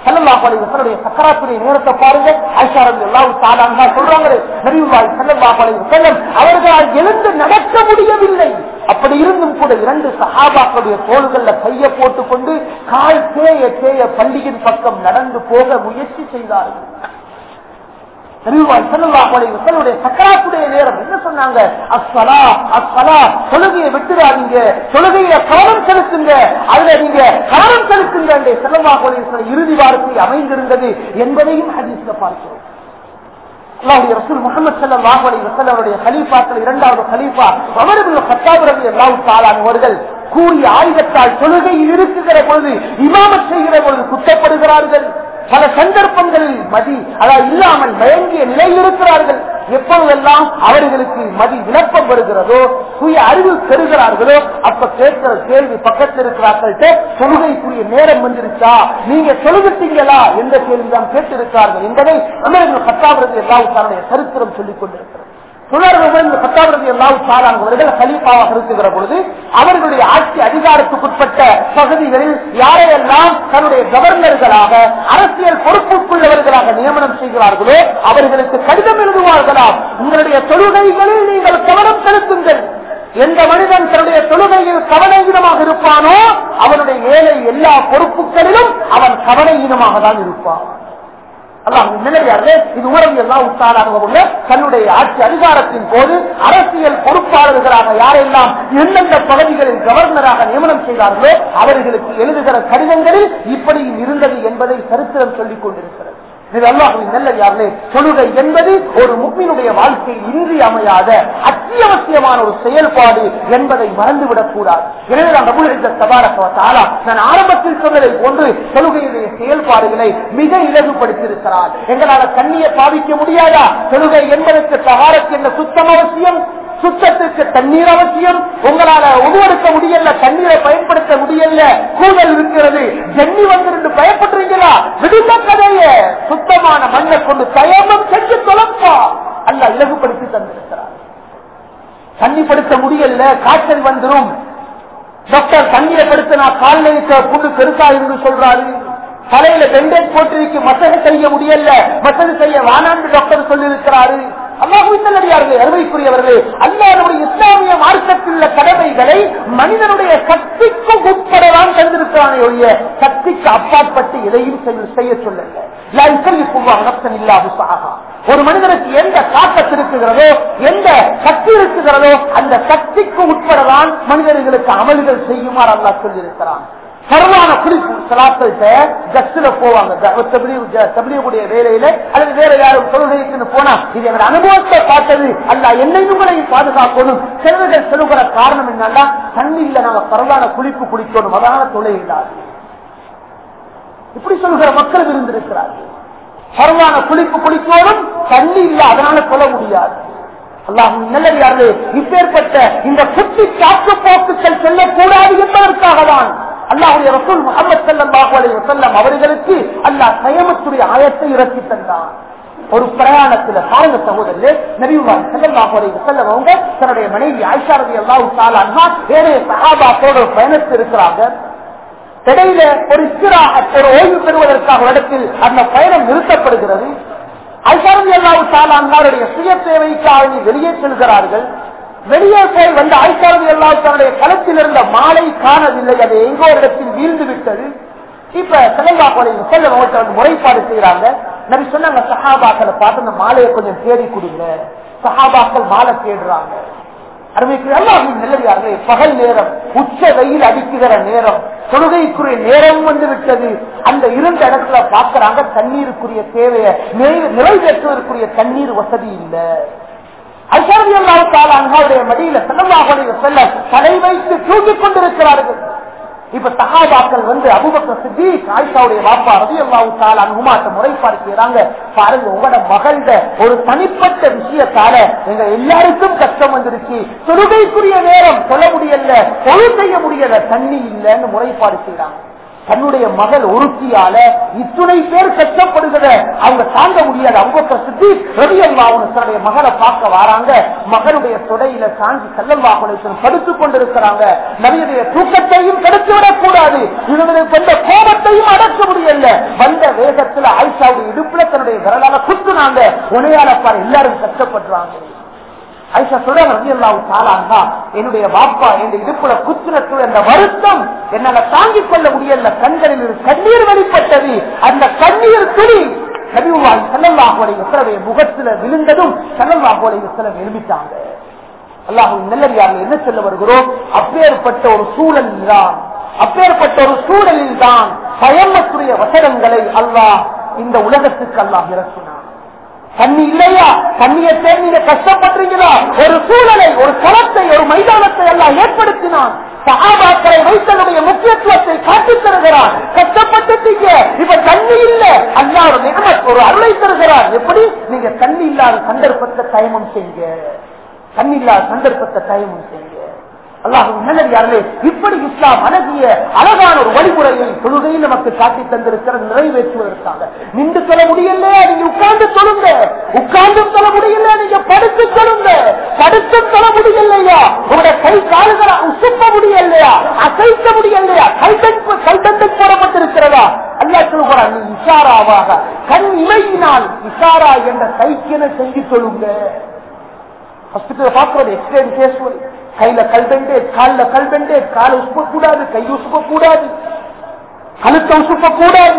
செல்லல்லாஹு அலைஹி வஸல்லுடைய சக்கராத்துடைய நேரத்தை பாருங்க ஆயிஷா ரலியல்லாஹு தஆலா அன்ஹா சொல்றாங்க நபியுல்லாஹி ஸல்லல்லாஹு அலைஹி வஸல்லம் அவர்களால் எழுந்து நடக்க முடியவில்லை அப்படி இருந்தும் கூட இரண்டு சஹாபாக்களுடைய தோள்கள்ல கையை போட்டுக்கொண்டு கால் தேய தேய பள்ளியின் பக்கம் நடந்து போக முயற்சி செய்தார்கள் நபிவாய் ஸல்லல்லாஹு அலைஹி வஸல்லுடைய சக்கராத்துடைய நேரம் என்ன சொன்னாங்க அஸ்ஸலா அஸ்ஸலா தொழுகையை விட்டுடாதீங்க தொழுகையில கவனம் செலுத்துங்க அதுல நீங்க கவனம் செலுத்துங்க என்று ஸல்லல்லாஹு அலைஹி வஸல்லம் இறுதி வார்த்தை அமைந்திருந்தது என்பதையும் ஹதீஸ்ல பார்க்கிறோம் அல்லாஹ்வுடைய ரசூல் முஹம்மது ஸல்லல்லாஹு அலைஹி வஸல்லம் அவருடைய கலீஃபாக்கள் இரண்டாவது கலீஃபா உமர் இப்னு கத்தாப் ரலியல்லாஹு தஆலா அவர்கள் கூறிய ஆயுதத்தால் தொழுகையில் இருக்குகிற பொழுது இமாமத் செய்கிற பொழுது குத்தப்படுகிறார்கள் பல சந்தர்ப்பங்களில் மதி அதாவது இல்லாமல் மயங்கிய நிலையில் இருக்கிறார்கள் எப்பொழுதெல்லாம் அவர்களுக்கு மதி விளப்பம் வருகிறதோ சுய அறிவு பெறுகிறார்களோ அப்ப கேட்கிற கேள்வி பக்கத்தில் இருக்கிறார்கள்ட்ட தொழுகைக்குரிய நேரம் வந்துருச்சா நீங்க தொழுகிட்டீங்களா என்ற கேள்விதான் கேட்டிருக்கிறார்கள் என்பதை அமெரிக்க பத்தாவிரது எல்லாவுடைய சரித்திரம் சொல்லிக் கொண்டிருக்கிறது அவர்கள் கலீஃபாவாக இருக்கிற பொழுது அவர்களுடைய ஆட்சி அதிகாரத்துக்குட்பட்ட பகுதிகளில் யாரையெல்லாம் தன்னுடைய கவர்னர்களாக அரசியல் பொறுப்புக்குள்ளவர்களாக நியமனம் செய்கிறார்களோ அவர்களுக்கு கடிதம் எழுதுவார்களாம் உங்களுடைய தொழுகைகளில் நீங்கள் கவனம் செலுத்துங்கள் எந்த மனிதன் தன்னுடைய தொழுகையில் கவனஹீனமாக இருப்பானோ அவனுடைய ஏழை எல்லா பொறுப்புகளிலும் அவன் கவனஹீனமாக தான் இருப்பான் அல்லாஹ் நிலையாளே இது உறவு எல்லாம் உத்தாராக தன்னுடைய ஆட்சி அதிகாரத்தின் போது அரசியல் பொறுப்பாளர்களாக யாரெல்லாம் எந்தெந்த பகுதிகளில் கவர்னராக நியமனம் செய்தார்களோ அவர்களுக்கு எழுதுகிற கடிதங்களில் இப்படி இருந்தது என்பதை சரித்திரம் சொல்லிக் கொண்டிருக்கிறது இது அல்லாஹுவின் நல்லதார்களே தொழுகை என்பது ஒரு முக்மினுடைய வாழ்க்கையில் இன்றி அமையாத அத்தியாவசியமான ஒரு செயல்பாடு என்பதை மறந்துவிடக் கூடாது எனவே நான் ரபுல் சபாரா நான் ஆரம்பத்தில் சொன்னதை போன்று தொழுகையுடைய செயல்பாடுகளை மிக இலகுபடுத்தியிருக்கிறார் எங்களால் கண்ணியை பாவிக்க முடியாதா தொழுகை என்பதற்கு சகாரத்து என்ன சுத்தம் அவசியம் சுத்தத்துக்கு தண்ணீர் அவசியம் உங்களால உருவெடுக்க முடியல தண்ணீரை பயன்படுத்த முடியல கூதல் இருக்கிறது ஜன்னி வந்து பயப்படுறீங்களா விடுந்த கதைய சுத்தமான மண்ணை கொண்டு தயமம் செஞ்சு தொலைப்பா அல்ல இலகுபடுத்தி தந்திருக்கிறார் தண்ணி படுத்த முடியல காய்ச்சல் வந்துடும் டாக்டர் தண்ணீரை படுத்தினா கால்நிலை புண்ணு பெருசா இருந்து சொல்றாரு தலையில பெண்டேஜ் போட்டிருக்கு மசகு செய்ய முடியல மசகு செய்ய வானாண்டு டாக்டர் சொல்லியிருக்கிறாரு அல்லாஹுவித்தல்லடியார்களே அருமைக்குரியவர்களே அல்லாருடைய இஸ்லாமிய மார்க்கத்தில் உள்ள கடமைகளை மனிதனுடைய சக்திக்கு உட்படலாம் தந்திருக்கிறானே ஒழிய சக்திக்கு அப்பாற்பட்டு எதையும் செய்ய சொல்லல ஒரு மனிதனுக்கு எந்த காக்கத்து இருக்குகிறதோ எந்த சக்தி இருக்குகிறதோ அந்த சக்திக்கு உட்படலாம் மனிதர்களுக்கு அமல்கள் செய்யுமாறு அல்லா சொல்லியிருக்கிறான் சர்வான குறிப்பு சலாத்தல்கிட்ட ஜஸ்ட்ல போவாங்க தபிலியுடைய வேலையில அல்லது வேற யாரும் தொழுகைக்குன்னு போனா இது எங்க அனுபவத்தை பார்த்தது அல்ல என்னை உங்களையும் பாதுகாக்கணும் சிலர்கள் சொல்லுகிற காரணம் என்னன்னா தண்ணியில நாங்க பரவான குளிப்பு குளிக்கணும் அதான தொலை இல்லாது இப்படி சொல்லுகிற மக்கள் இருந்திருக்கிறார்கள் பரவான குளிப்பு குளிக்கணும் தண்ணி இல்ல அதனால சொல்ல முடியாது அல்லாஹ் நல்லதாரு இப்பேற்பட்ட இந்த குட்டி காற்று போக்குகள் செல்லக்கூடாது என்பதற்காக தான் அல்லாஹுடைய ரசூல் முகமது சல்லாஹூ அலி வசல்லம் அவர்களுக்கு அல்லாஹ் கயமத்துடைய ஆயத்தை இறக்கி தந்தான் ஒரு பிரயாணத்துல பாருங்க சகோதரர் நபிவான் செல்லல்லாஹு அலி வசல்லம் அவங்க தன்னுடைய மனைவி ஆயிஷாரதி அல்லாஹு தாலா வேறு சஹாபாத்தோட பயணத்தில் இருக்கிறாங்க இடையில ஒரு சிறாக ஒரு ஓய்வு பெறுவதற்காக இடத்தில் அந்த பயணம் நிறுத்தப்படுகிறது ஐசாரதி அல்லாஹு தாலாங்களுடைய சுய தேவைக்காக வெளியே செல்கிறார்கள் வெளியே போய் வந்த ஐசாரதி அல்லாஹு தன்னுடைய களத்தில் இருந்த மாலை காணவில்லை அது எங்கோ ஒரு இடத்தில் வீழ்ந்து விட்டது இப்ப சிலங்கா கோலை செல்ல வந்து முறைப்பாடு செய்யறாங்க நபி சொன்னாங்க சஹாபாக்களை பார்த்து அந்த மாலையை கொஞ்சம் தேடி கொடுங்க சஹாபாக்கள் மாலை தேடுறாங்க அருமைக்கு எல்லாரும் நல்லதார்களே பகல் நேரம் உச்ச வெயில் அடிக்குகிற நேரம் தொழுகைக்குரிய நேரம் வந்து விட்டது அந்த இருந்த இடத்துல பாக்குறாங்க தண்ணீருக்குரிய தேவையை நிறைவேற்றுவதற்குரிய தண்ணீர் வசதி இல்லை அசாரியுடைய மடியில செல்லமாக செல்ல தலை வைத்து தூக்கிக் கொண்டிருக்கிறார்கள் இப்ப சகாபாக்கள் வந்து அபுபக்க சித்தி ஆயிஷாவுடைய வாப்பா ரவி அல்லாவுத்தால் அங்குமாட்ட முறைப்பாடு செய்யறாங்க பாருங்க உங்களோட மகள்ட ஒரு தனிப்பட்ட விஷயத்தால எங்க எல்லாருக்கும் கஷ்டம் வந்துருச்சு தொழுகைக்குரிய நேரம் சொல்ல முடியல தொழு செய்ய முடியல தண்ணி இல்லைன்னு முறைப்பாடு செய்யறாங்க தன்னுடைய மகள் ஒருத்தியால இத்துணை பேர் கஷ்டப்படுகிற அவங்க தாங்க முடியாது அவங்க சுத்தி ரவியல்லாவுடைய மகளை பார்க்க வராங்க மகளுடைய தொடையில சாஞ்சி செல்லல்லாஹுலேசன் படுத்துக் கொண்டிருக்கிறாங்க நபியுடைய தூக்கத்தையும் கெடுத்துவிடக் கூடாது இவங்களுக்கு வந்த கோபத்தையும் அடக்க முடியல வந்த வேகத்துல ஆயிஷாவுடைய இடுப்புல தன்னுடைய விரலால குத்துனாங்க உனையால பாரு எல்லாரும் கஷ்டப்படுறாங்க ஐஷா சொல்றாங்க என்னுடைய பாப்பா என் இடுப்புல குத்துனத்துல அந்த வருத்தம் என்னால தாங்கிக் கொள்ள முடியல கண்களில் இருந்து கண்ணீர் வெளிப்பட்டது அந்த கண்ணீர் துளி கனிவாய் செல்லல்லாஹுடைய உத்தரவை முகத்துல விழுந்ததும் செல்லல்லாஹுடைய உத்தரவை எழுப்பிட்டாங்க அல்லாஹு நல்லடியாக என்ன சொல்ல வருகிறோம் அப்பேற்பட்ட ஒரு சூழல் தான் அப்பேற்பட்ட ஒரு சூழலில் தான் பயமத்துடைய வசனங்களை அல்லாஹ் இந்த உலகத்துக்கு அல்லாஹ் இறக்கினான் தண்ணி இல்லையா தண்ணியை தேடி நீங்க கஷ்டப்படுறீங்களா ஒரு சூழலை ஒரு களத்தை ஒரு மைதானத்தை எல்லாம் ஏற்படுத்தினான் சகாபாக்களை வைத்தனுடைய முக்கியத்துவத்தை காட்டித் தருகிறார் கஷ்டப்பட்டுட்டீங்க இப்ப தண்ணி இல்ல அல்லா ஒரு நிகமத் ஒரு அருளை தருகிறார் எப்படி நீங்க தண்ணி இல்லாத சந்தர்ப்பத்தை தயமம் செய்யுங்க தண்ணி இல்லாத சந்தர்ப்பத்தை தயமம் செய்யுங்க அல்லாஹும் நல்லதார்களே இப்படி இஸ்லாம் அழகிய அழகான ஒரு வழிமுறையை தொழுகையில் நமக்கு காட்டி தந்திருக்கிறது நிறைவேற்றுவதற்காக நின்று சொல்ல முடியல நீங்க உட்கார்ந்து சொல்லுங்க உட்கார்ந்தும் சொல்ல முடியல நீங்க படுத்து சொல்லுங்க படுத்தும் சொல்ல முடியலையா உங்களுடைய கை கால்களை உசுப்ப முடியலையா அசைக்க முடியலையா கைதட்டு கைதட்டு போடப்பட்டிருக்கிறதா அல்லா சொல்லுகிறான் நீ இஷாராவாக கண் இமையினால் இஷாரா என்ற கைக்கென செஞ்சு சொல்லுங்க ஹாஸ்பிட்டல் பாக்குறது எக்ஸ்ரே பேசுவது கையில கல்பெண்டேஜ் காலில் கல்பெண்டேஜ் காலை உசுப்ப கூடாது கை உசுப்ப கூடாது கழுத்தை உசுப்ப கூடாது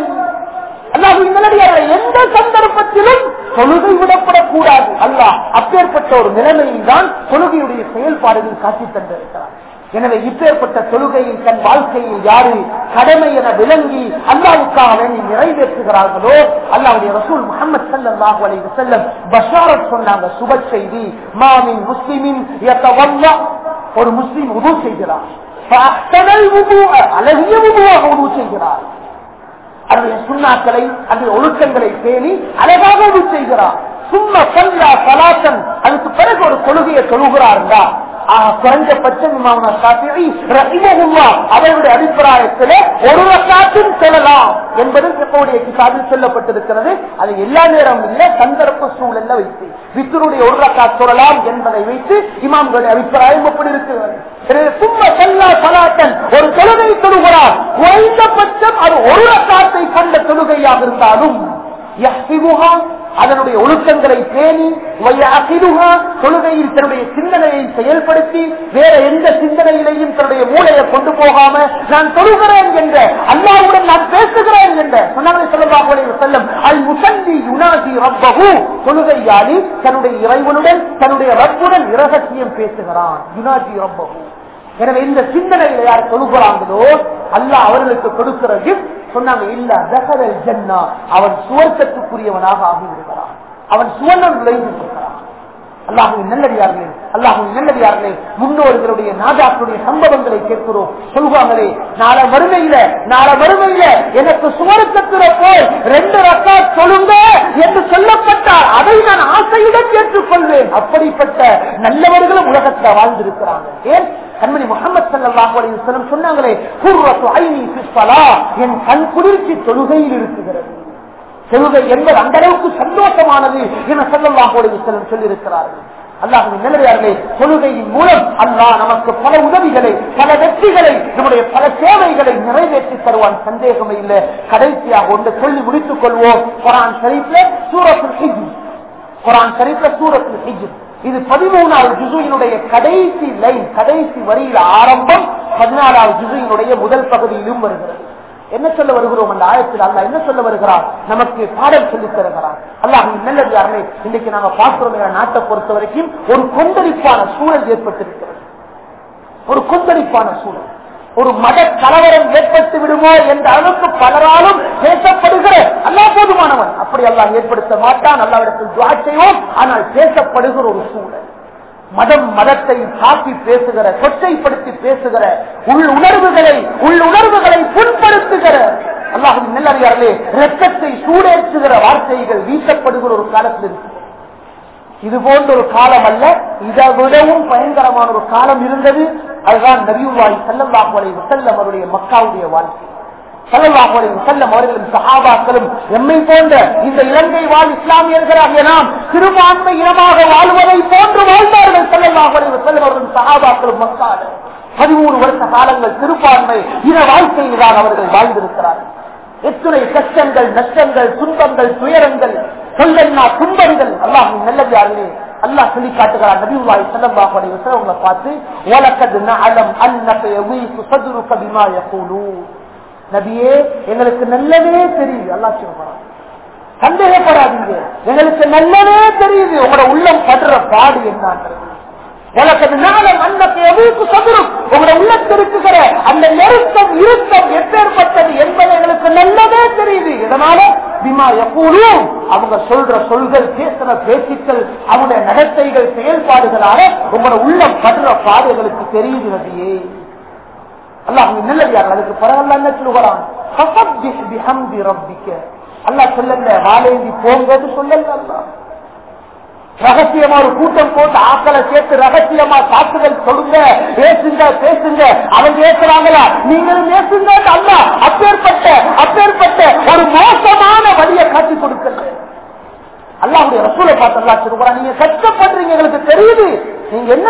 எந்த சந்தர்ப்பத்திலும் தொழுகை விடப்படக்கூடாது அல்லாஹ் அப்பேற்பட்ட ஒரு நிலைமையில் தான் தொழுகையுடைய செயல்பாடுகள் காட்டி தந்திருக்கிறார் எனவே இப்பேற்பட்ட தொழுகையை தன் வாழ்க்கையில் யாரு கடமை என விளங்கி அல்லாவுக்காக வேண்டி நிறைவேற்றுகிறார்களோ அல்லாவுடைய ரசூல் முகமது சல்லாஹூ அலி வசல்லம் பஷாரத் சொன்னாங்க சுப செய்தி மாமின் முஸ்லிமின் ஒரு முஸ்லிம் உது செய்கிறார் அழகிய உதுவாக உதவு செய்கிறார் அதனுடைய சுண்ணாக்களை அதனுடைய ஒழுக்கங்களை பேணி அழகாக உதவு செய்கிறார் சும்மா சல்லா சலாசன் அதுக்கு பிறகு ஒரு கொள்கையை தொழுகிறாருந்தா குறைஞ்சபட்சம் அவருடைய அபிப்பிராயத்தில் ஒரு ரக்காத்தும் சொல்லலாம் என்பது எப்போடைய கிதாபில் சொல்லப்பட்டிருக்கிறது அது எல்லா நேரம் இல்ல சந்தர்ப்ப சூழல்ல வைத்து வித்தருடைய ஒரு ரக்கா சொல்லலாம் என்பதை வைத்து இமாம்களுடைய அபிப்பிராயம் எப்படி இருக்கிறது சும்மா சல்லா சலாத்தன் ஒரு தொழுகை தொழுகிறார் குறைந்தபட்சம் அது ஒரு ரக்காத்தை கொண்ட தொழுகையாக இருந்தாலும் அதனுடைய ஒழுக்கங்களை பேணி தொழுகையில் தன்னுடைய சிந்தனையை செயல்படுத்தி வேற எந்த சிந்தனையிலையும் தன்னுடைய மூளையை கொண்டு போகாம நான் தொழுகிறேன் என்ற அல்லாவுடன் நான் பேசுகிறேன் என்ற செல்லம் அல் முசந்தி யுனாதி ரப்பகு தொழுகையாளி தன்னுடைய இறைவனுடன் தன்னுடைய ரப்புடன் இரகசியம் பேசுகிறான் யுனாதி ரப்பகு எனவே இந்த சிந்தனையில யார் தொழுகிறாங்களோ அல்ல அவர்களுக்கு கொடுக்கிற கிஃப்ட் சொன்னாங்க இல்ல தகரல் ஜன்னா அவன் சுவர்க்கத்துக்குரியவனாக ஆகிவிடுகிறான் அவன் சுவர்ணம் நுழைந்து இருக்கிறான் அல்லாஹுவின் நல்லடியார்களே அல்லாஹுவின் நல்லடியார்களே முன்னோர்களுடைய நாதாக்களுடைய சம்பவங்களை கேட்கிறோம் சொல்வாங்களே நாள வறுமையில நாள வறுமையில எனக்கு சுவர்க்கத்துல போய் ரெண்டு ரக்கா சொல்லுங்க என்று சொல்லப்பட்டால் அதை நான் ஆசையுடன் ஏற்றுக்கொள்வேன் அப்படிப்பட்ட நல்லவர்களும் உலகத்தில் வாழ்ந்திருக்கிறாங்க ஏன் கண்மணி முகமது சல்லாஹ் அலிவசலம் சொன்னாங்களே என் கண் குளிர்ச்சி தொழுகையில் இருக்குகிறது தொழுகை என்பது அந்த அளவுக்கு சந்தோஷமானது என சல்லாஹ் அலிவசலம் சொல்லியிருக்கிறார்கள் அல்லாஹின் நிலையார்களே தொழுகையின் மூலம் அல்லாஹ் நமக்கு பல உதவிகளை பல வெற்றிகளை நம்முடைய பல சேவைகளை நிறைவேற்றி தருவான் சந்தேகமே இல்லை கடைசியாக ஒன்று சொல்லி முடித்துக் கொள்வோம் குரான் ஷரீப்ல சூரத்தில் ஹிஜ் குரான் ஷரீப்ல சூரத்தில் ஹிஜ் இது பதிமூணாவது ஜுசுயினுடைய கடைசி லைன் கடைசி வரியில் ஆரம்பம் பதினாலாவது ஜுசுயினுடைய முதல் பகுதியிலும் வருகிறது என்ன சொல்ல வருகிறோம் அந்த ஆயத்தில் அல்ல என்ன சொல்ல வருகிறார் நமக்கு பாடல் சொல்லித் தருகிறார் அல்லாஹ் நல்லது யாருமே இன்னைக்கு நாங்க பார்க்கிறோம் நாட்டை பொறுத்த வரைக்கும் ஒரு கொந்தளிப்பான சூழல் ஏற்பட்டிருக்கிறது ஒரு கொந்தளிப்பான சூழல் ஒரு மத கலவரம் ஏற்பட்டு விடுமோ என்ற அளவுக்கு பலராலும் பேசப்படுகிற அல்லா போதுமானவன் அப்படி எல்லாம் ஏற்படுத்த மாட்டான் அல்லாவிடத்தில் துவா செய்வோம் ஆனால் பேசப்படுகிற ஒரு சூழல் மதம் மதத்தை சாப்பி பேசுகிற கொச்சைப்படுத்தி பேசுகிற உள் உணர்வுகளை உள் உணர்வுகளை புண்படுத்துகிற அல்லாஹும் நல்லறியார்களே ரத்தத்தை சூடேற்றுகிற வார்த்தைகள் வீசப்படுகிற ஒரு காலத்தில் இருக்கு இது போன்ற ஒரு காலம் அல்ல இதை விடவும் பயங்கரமான ஒரு காலம் இருந்தது அதுதான் நபியுல்லாய் செல்லல்லாஹு அலைஹி வஸல்லம் அவருடைய மக்காவுடைய வாழ்க்கை சல்லல்லாஹு அலைஹி வஸல்லம் அவர்களும் சஹாபாக்களும் எம்மை போன்ற இந்த இலங்கை வாழ் இஸ்லாமியர்களாகிய நாம் சிறுபான்மை இனமாக வாழ்வதை போன்று வாழ்ந்தார்கள் சல்லல்லாஹு அலைஹி வஸல்லம் அவர்களும் சஹாபாக்களும் மக்கால பதிமூணு வருஷ காலங்கள் சிறுபான்மை இன வாழ்க்கையில் தான் அவர்கள் வாழ்ந்திருக்கிறார்கள் எத்தனை கஷ்டங்கள் நஷ்டங்கள் துன்பங்கள் துயரங்கள் சொல்லன்னா துன்பங்கள் அல்லாஹ் நல்லதார்களே அல்லாஹ் சொல்லி காட்டுகிறார் நபிவாய் செல்லல்லாஹு அலைஹி வஸல்லம் உங்களை பார்த்து வலக்கத் நஅலம் அன்னக யவீசு சதுருக பிமா யகூலூன் நபியே எங்களுக்கு நல்லவே தெரியுது அல்லாஹ் சொல்றான் சந்தேகப்படாதீங்க எங்களுக்கு நல்லவே தெரியுது உங்களோட உள்ளம் படுற பாடு என்னன்றது எனக்கு நாளம் அன்னக்கு எவ்வளவு சதுரும் உங்களோட உள்ளத்திருக்குகிற அந்த நெருக்கம் இருக்கம் எப்பேற்பட்டது என்பது எங்களுக்கு நல்லதே தெரியுது இதனால பிமா எப்போதும் அவங்க சொல்ற சொல்கள் பேசுற பேச்சுக்கள் அவங்களுடைய நடத்தைகள் செயல்பாடுகளால உங்களோட உள்ளம் படுற பாடு எங்களுக்கு தெரியுது நபியே அல்லாஹ் நல்லதார்கள் அதுக்கு பரவாயில்ல என்ன சொல்லுகிறான் அல்லா சொல்லல வாழேந்தி போங்கன்னு சொல்லல அல்லாஹ் ரகசியமா ஒரு கூட்டம் போட்டு ஆக்களை சேர்த்து ரகசியமா சாக்குகள் சொல்லுங்க பேசுங்க பேசுங்க அவங்க பேசுறாங்களா நீங்களும் பேசுங்க அல்ல அப்பேற்பட்ட அப்பேற்பட்ட ஒரு மோசமான வழியை காட்சி கொடுக்கல அல்லாவுடைய ரசூலை பார்த்து அல்லா சொல்லுறா நீங்க கஷ்டப்படுறீங்க எங்களுக்கு தெரியுது நீங்க என்ன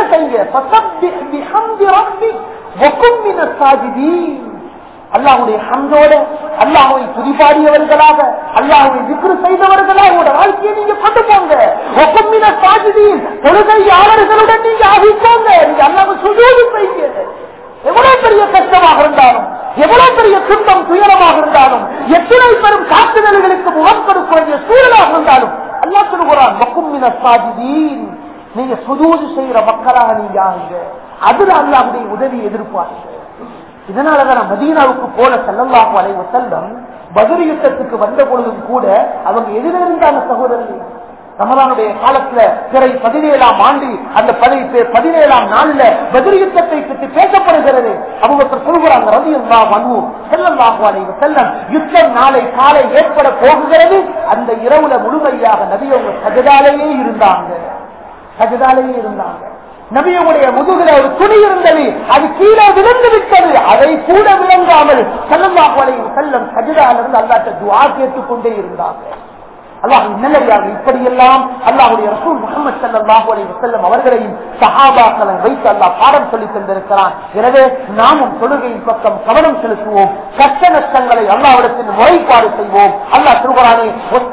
செய்யுங்க அல்லாஹுடைய ஹந்தோட அல்லாஹுவை துதிபாடியவர்களாக அல்லாஹுவை விக்ரு செய்தவர்களாக உங்களோட வாழ்க்கையை நீங்க கொண்டு போங்க ஒப்பமின சாஜிதியில் தொழுகையாளர்களுடன் நீங்க ஆகிக்கோங்க நீங்க அல்லாஹ் சுஜோதி செய்யுங்க எவ்வளவு பெரிய கஷ்டமாக இருந்தாலும் எவ்வளவு பெரிய துன்பம் துயரமாக இருந்தாலும் எத்தனை பெரும் காட்டுதல்களுக்கு முகம் கொடுக்க வேண்டிய சூழலாக இருந்தாலும் அல்லா சொல்லுகிறான் மக்குமின சாஜிதீன் நீங்க சுதூதி செய்யற மக்களாக நீங்க ஆகுங்க அதுல அல்லாவுடைய உதவி எதிர்பார்க்க இதனாலதான் மதீனாவுக்கு போல செல்லல்லாஹு அலைவ செல்லம் பதில் யுத்தத்துக்கு வந்த பொழுதும் கூட அவங்க எதிரிருந்தாங்க சகோதரர்கள் ரமலானுடைய காலத்துல பிறை பதினேழாம் ஆண்டு அந்த பதினேழாம் நாள்ல பதில் யுத்தத்தை பற்றி பேசப்படுகிறது அவங்க சொல்கிறாங்க ரவி அல்லா மனு செல்லல்லாஹு அலைவ செல்லம் யுத்தம் நாளை காலை ஏற்பட போகுகிறது அந்த இரவுல முழுமையாக நபி அவங்க சஜதாலேயே இருந்தாங்க சஜதாலேயே இருந்தாங்க நபியுடைய முதுகுல ஒரு துணி இருந்தது அது கீழே விழுந்து விட்டது அதை கூட விளங்காமல் செல்லல்லாஹு செல்லம் சஜிதாலிருந்து அல்லாட்ட துவா கேட்டுக் கொண்டே இருந்தாங்க அல்லாஹ் நல்லடியாக இப்படியெல்லாம் அல்லாஹுடைய ரசூல் முகமது சல்லாஹூ அலி வசல்லம் அவர்களையும் சஹாபாக்களை வைத்து அல்லாஹ் பாடம் சொல்லி தந்திருக்கிறான் எனவே நாமும் தொழுகையின் பக்கம் கவனம் செலுத்துவோம் கஷ்ட நஷ்டங்களை அல்லாவிடத்தில் முறைப்பாடு செய்வோம் அல்லாஹ் திருவரானே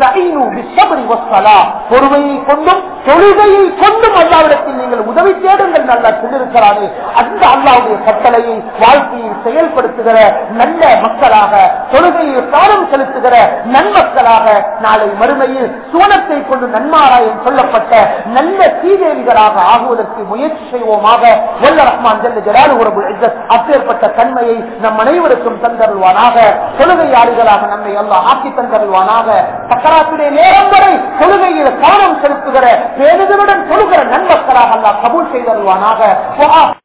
பொறுமையை கொண்டும் தொழுகையை கொண்டும் அல்லாவிடத்தில் நீங்கள் உதவி தேடுங்கள் நல்லா சொல்லியிருக்கிறானே அந்த அல்லாவுடைய கட்டளையை வாழ்க்கையை செயல்படுத்துகிற நல்ல மக்களாக தொழுகையை பாடம் செலுத்துகிற நன்மக்களாக நாளை மறுமையில் சுவனத்தை கொண்டு நன்மாராயம் சொல்லப்பட்ட நல்ல சீதேவிகளாக ஆகுவதற்கு முயற்சி செய்வோமாக வல்ல ரஹ்மான் ஜல்ல ஜலாலு உறவு அப்பேற்பட்ட தன்மையை நம் அனைவருக்கும் தந்தருள்வானாக தொழுகையாளிகளாக நம்மை எல்லாம் ஆக்கி தந்தருள்வானாக சக்கராத்துடைய நேரம் வரை தொழுகையில் கவனம் செலுத்துகிற பேருதலுடன் தொழுகிற நன்மக்களாக அல்லா கபூல் செய்தருள்வானாக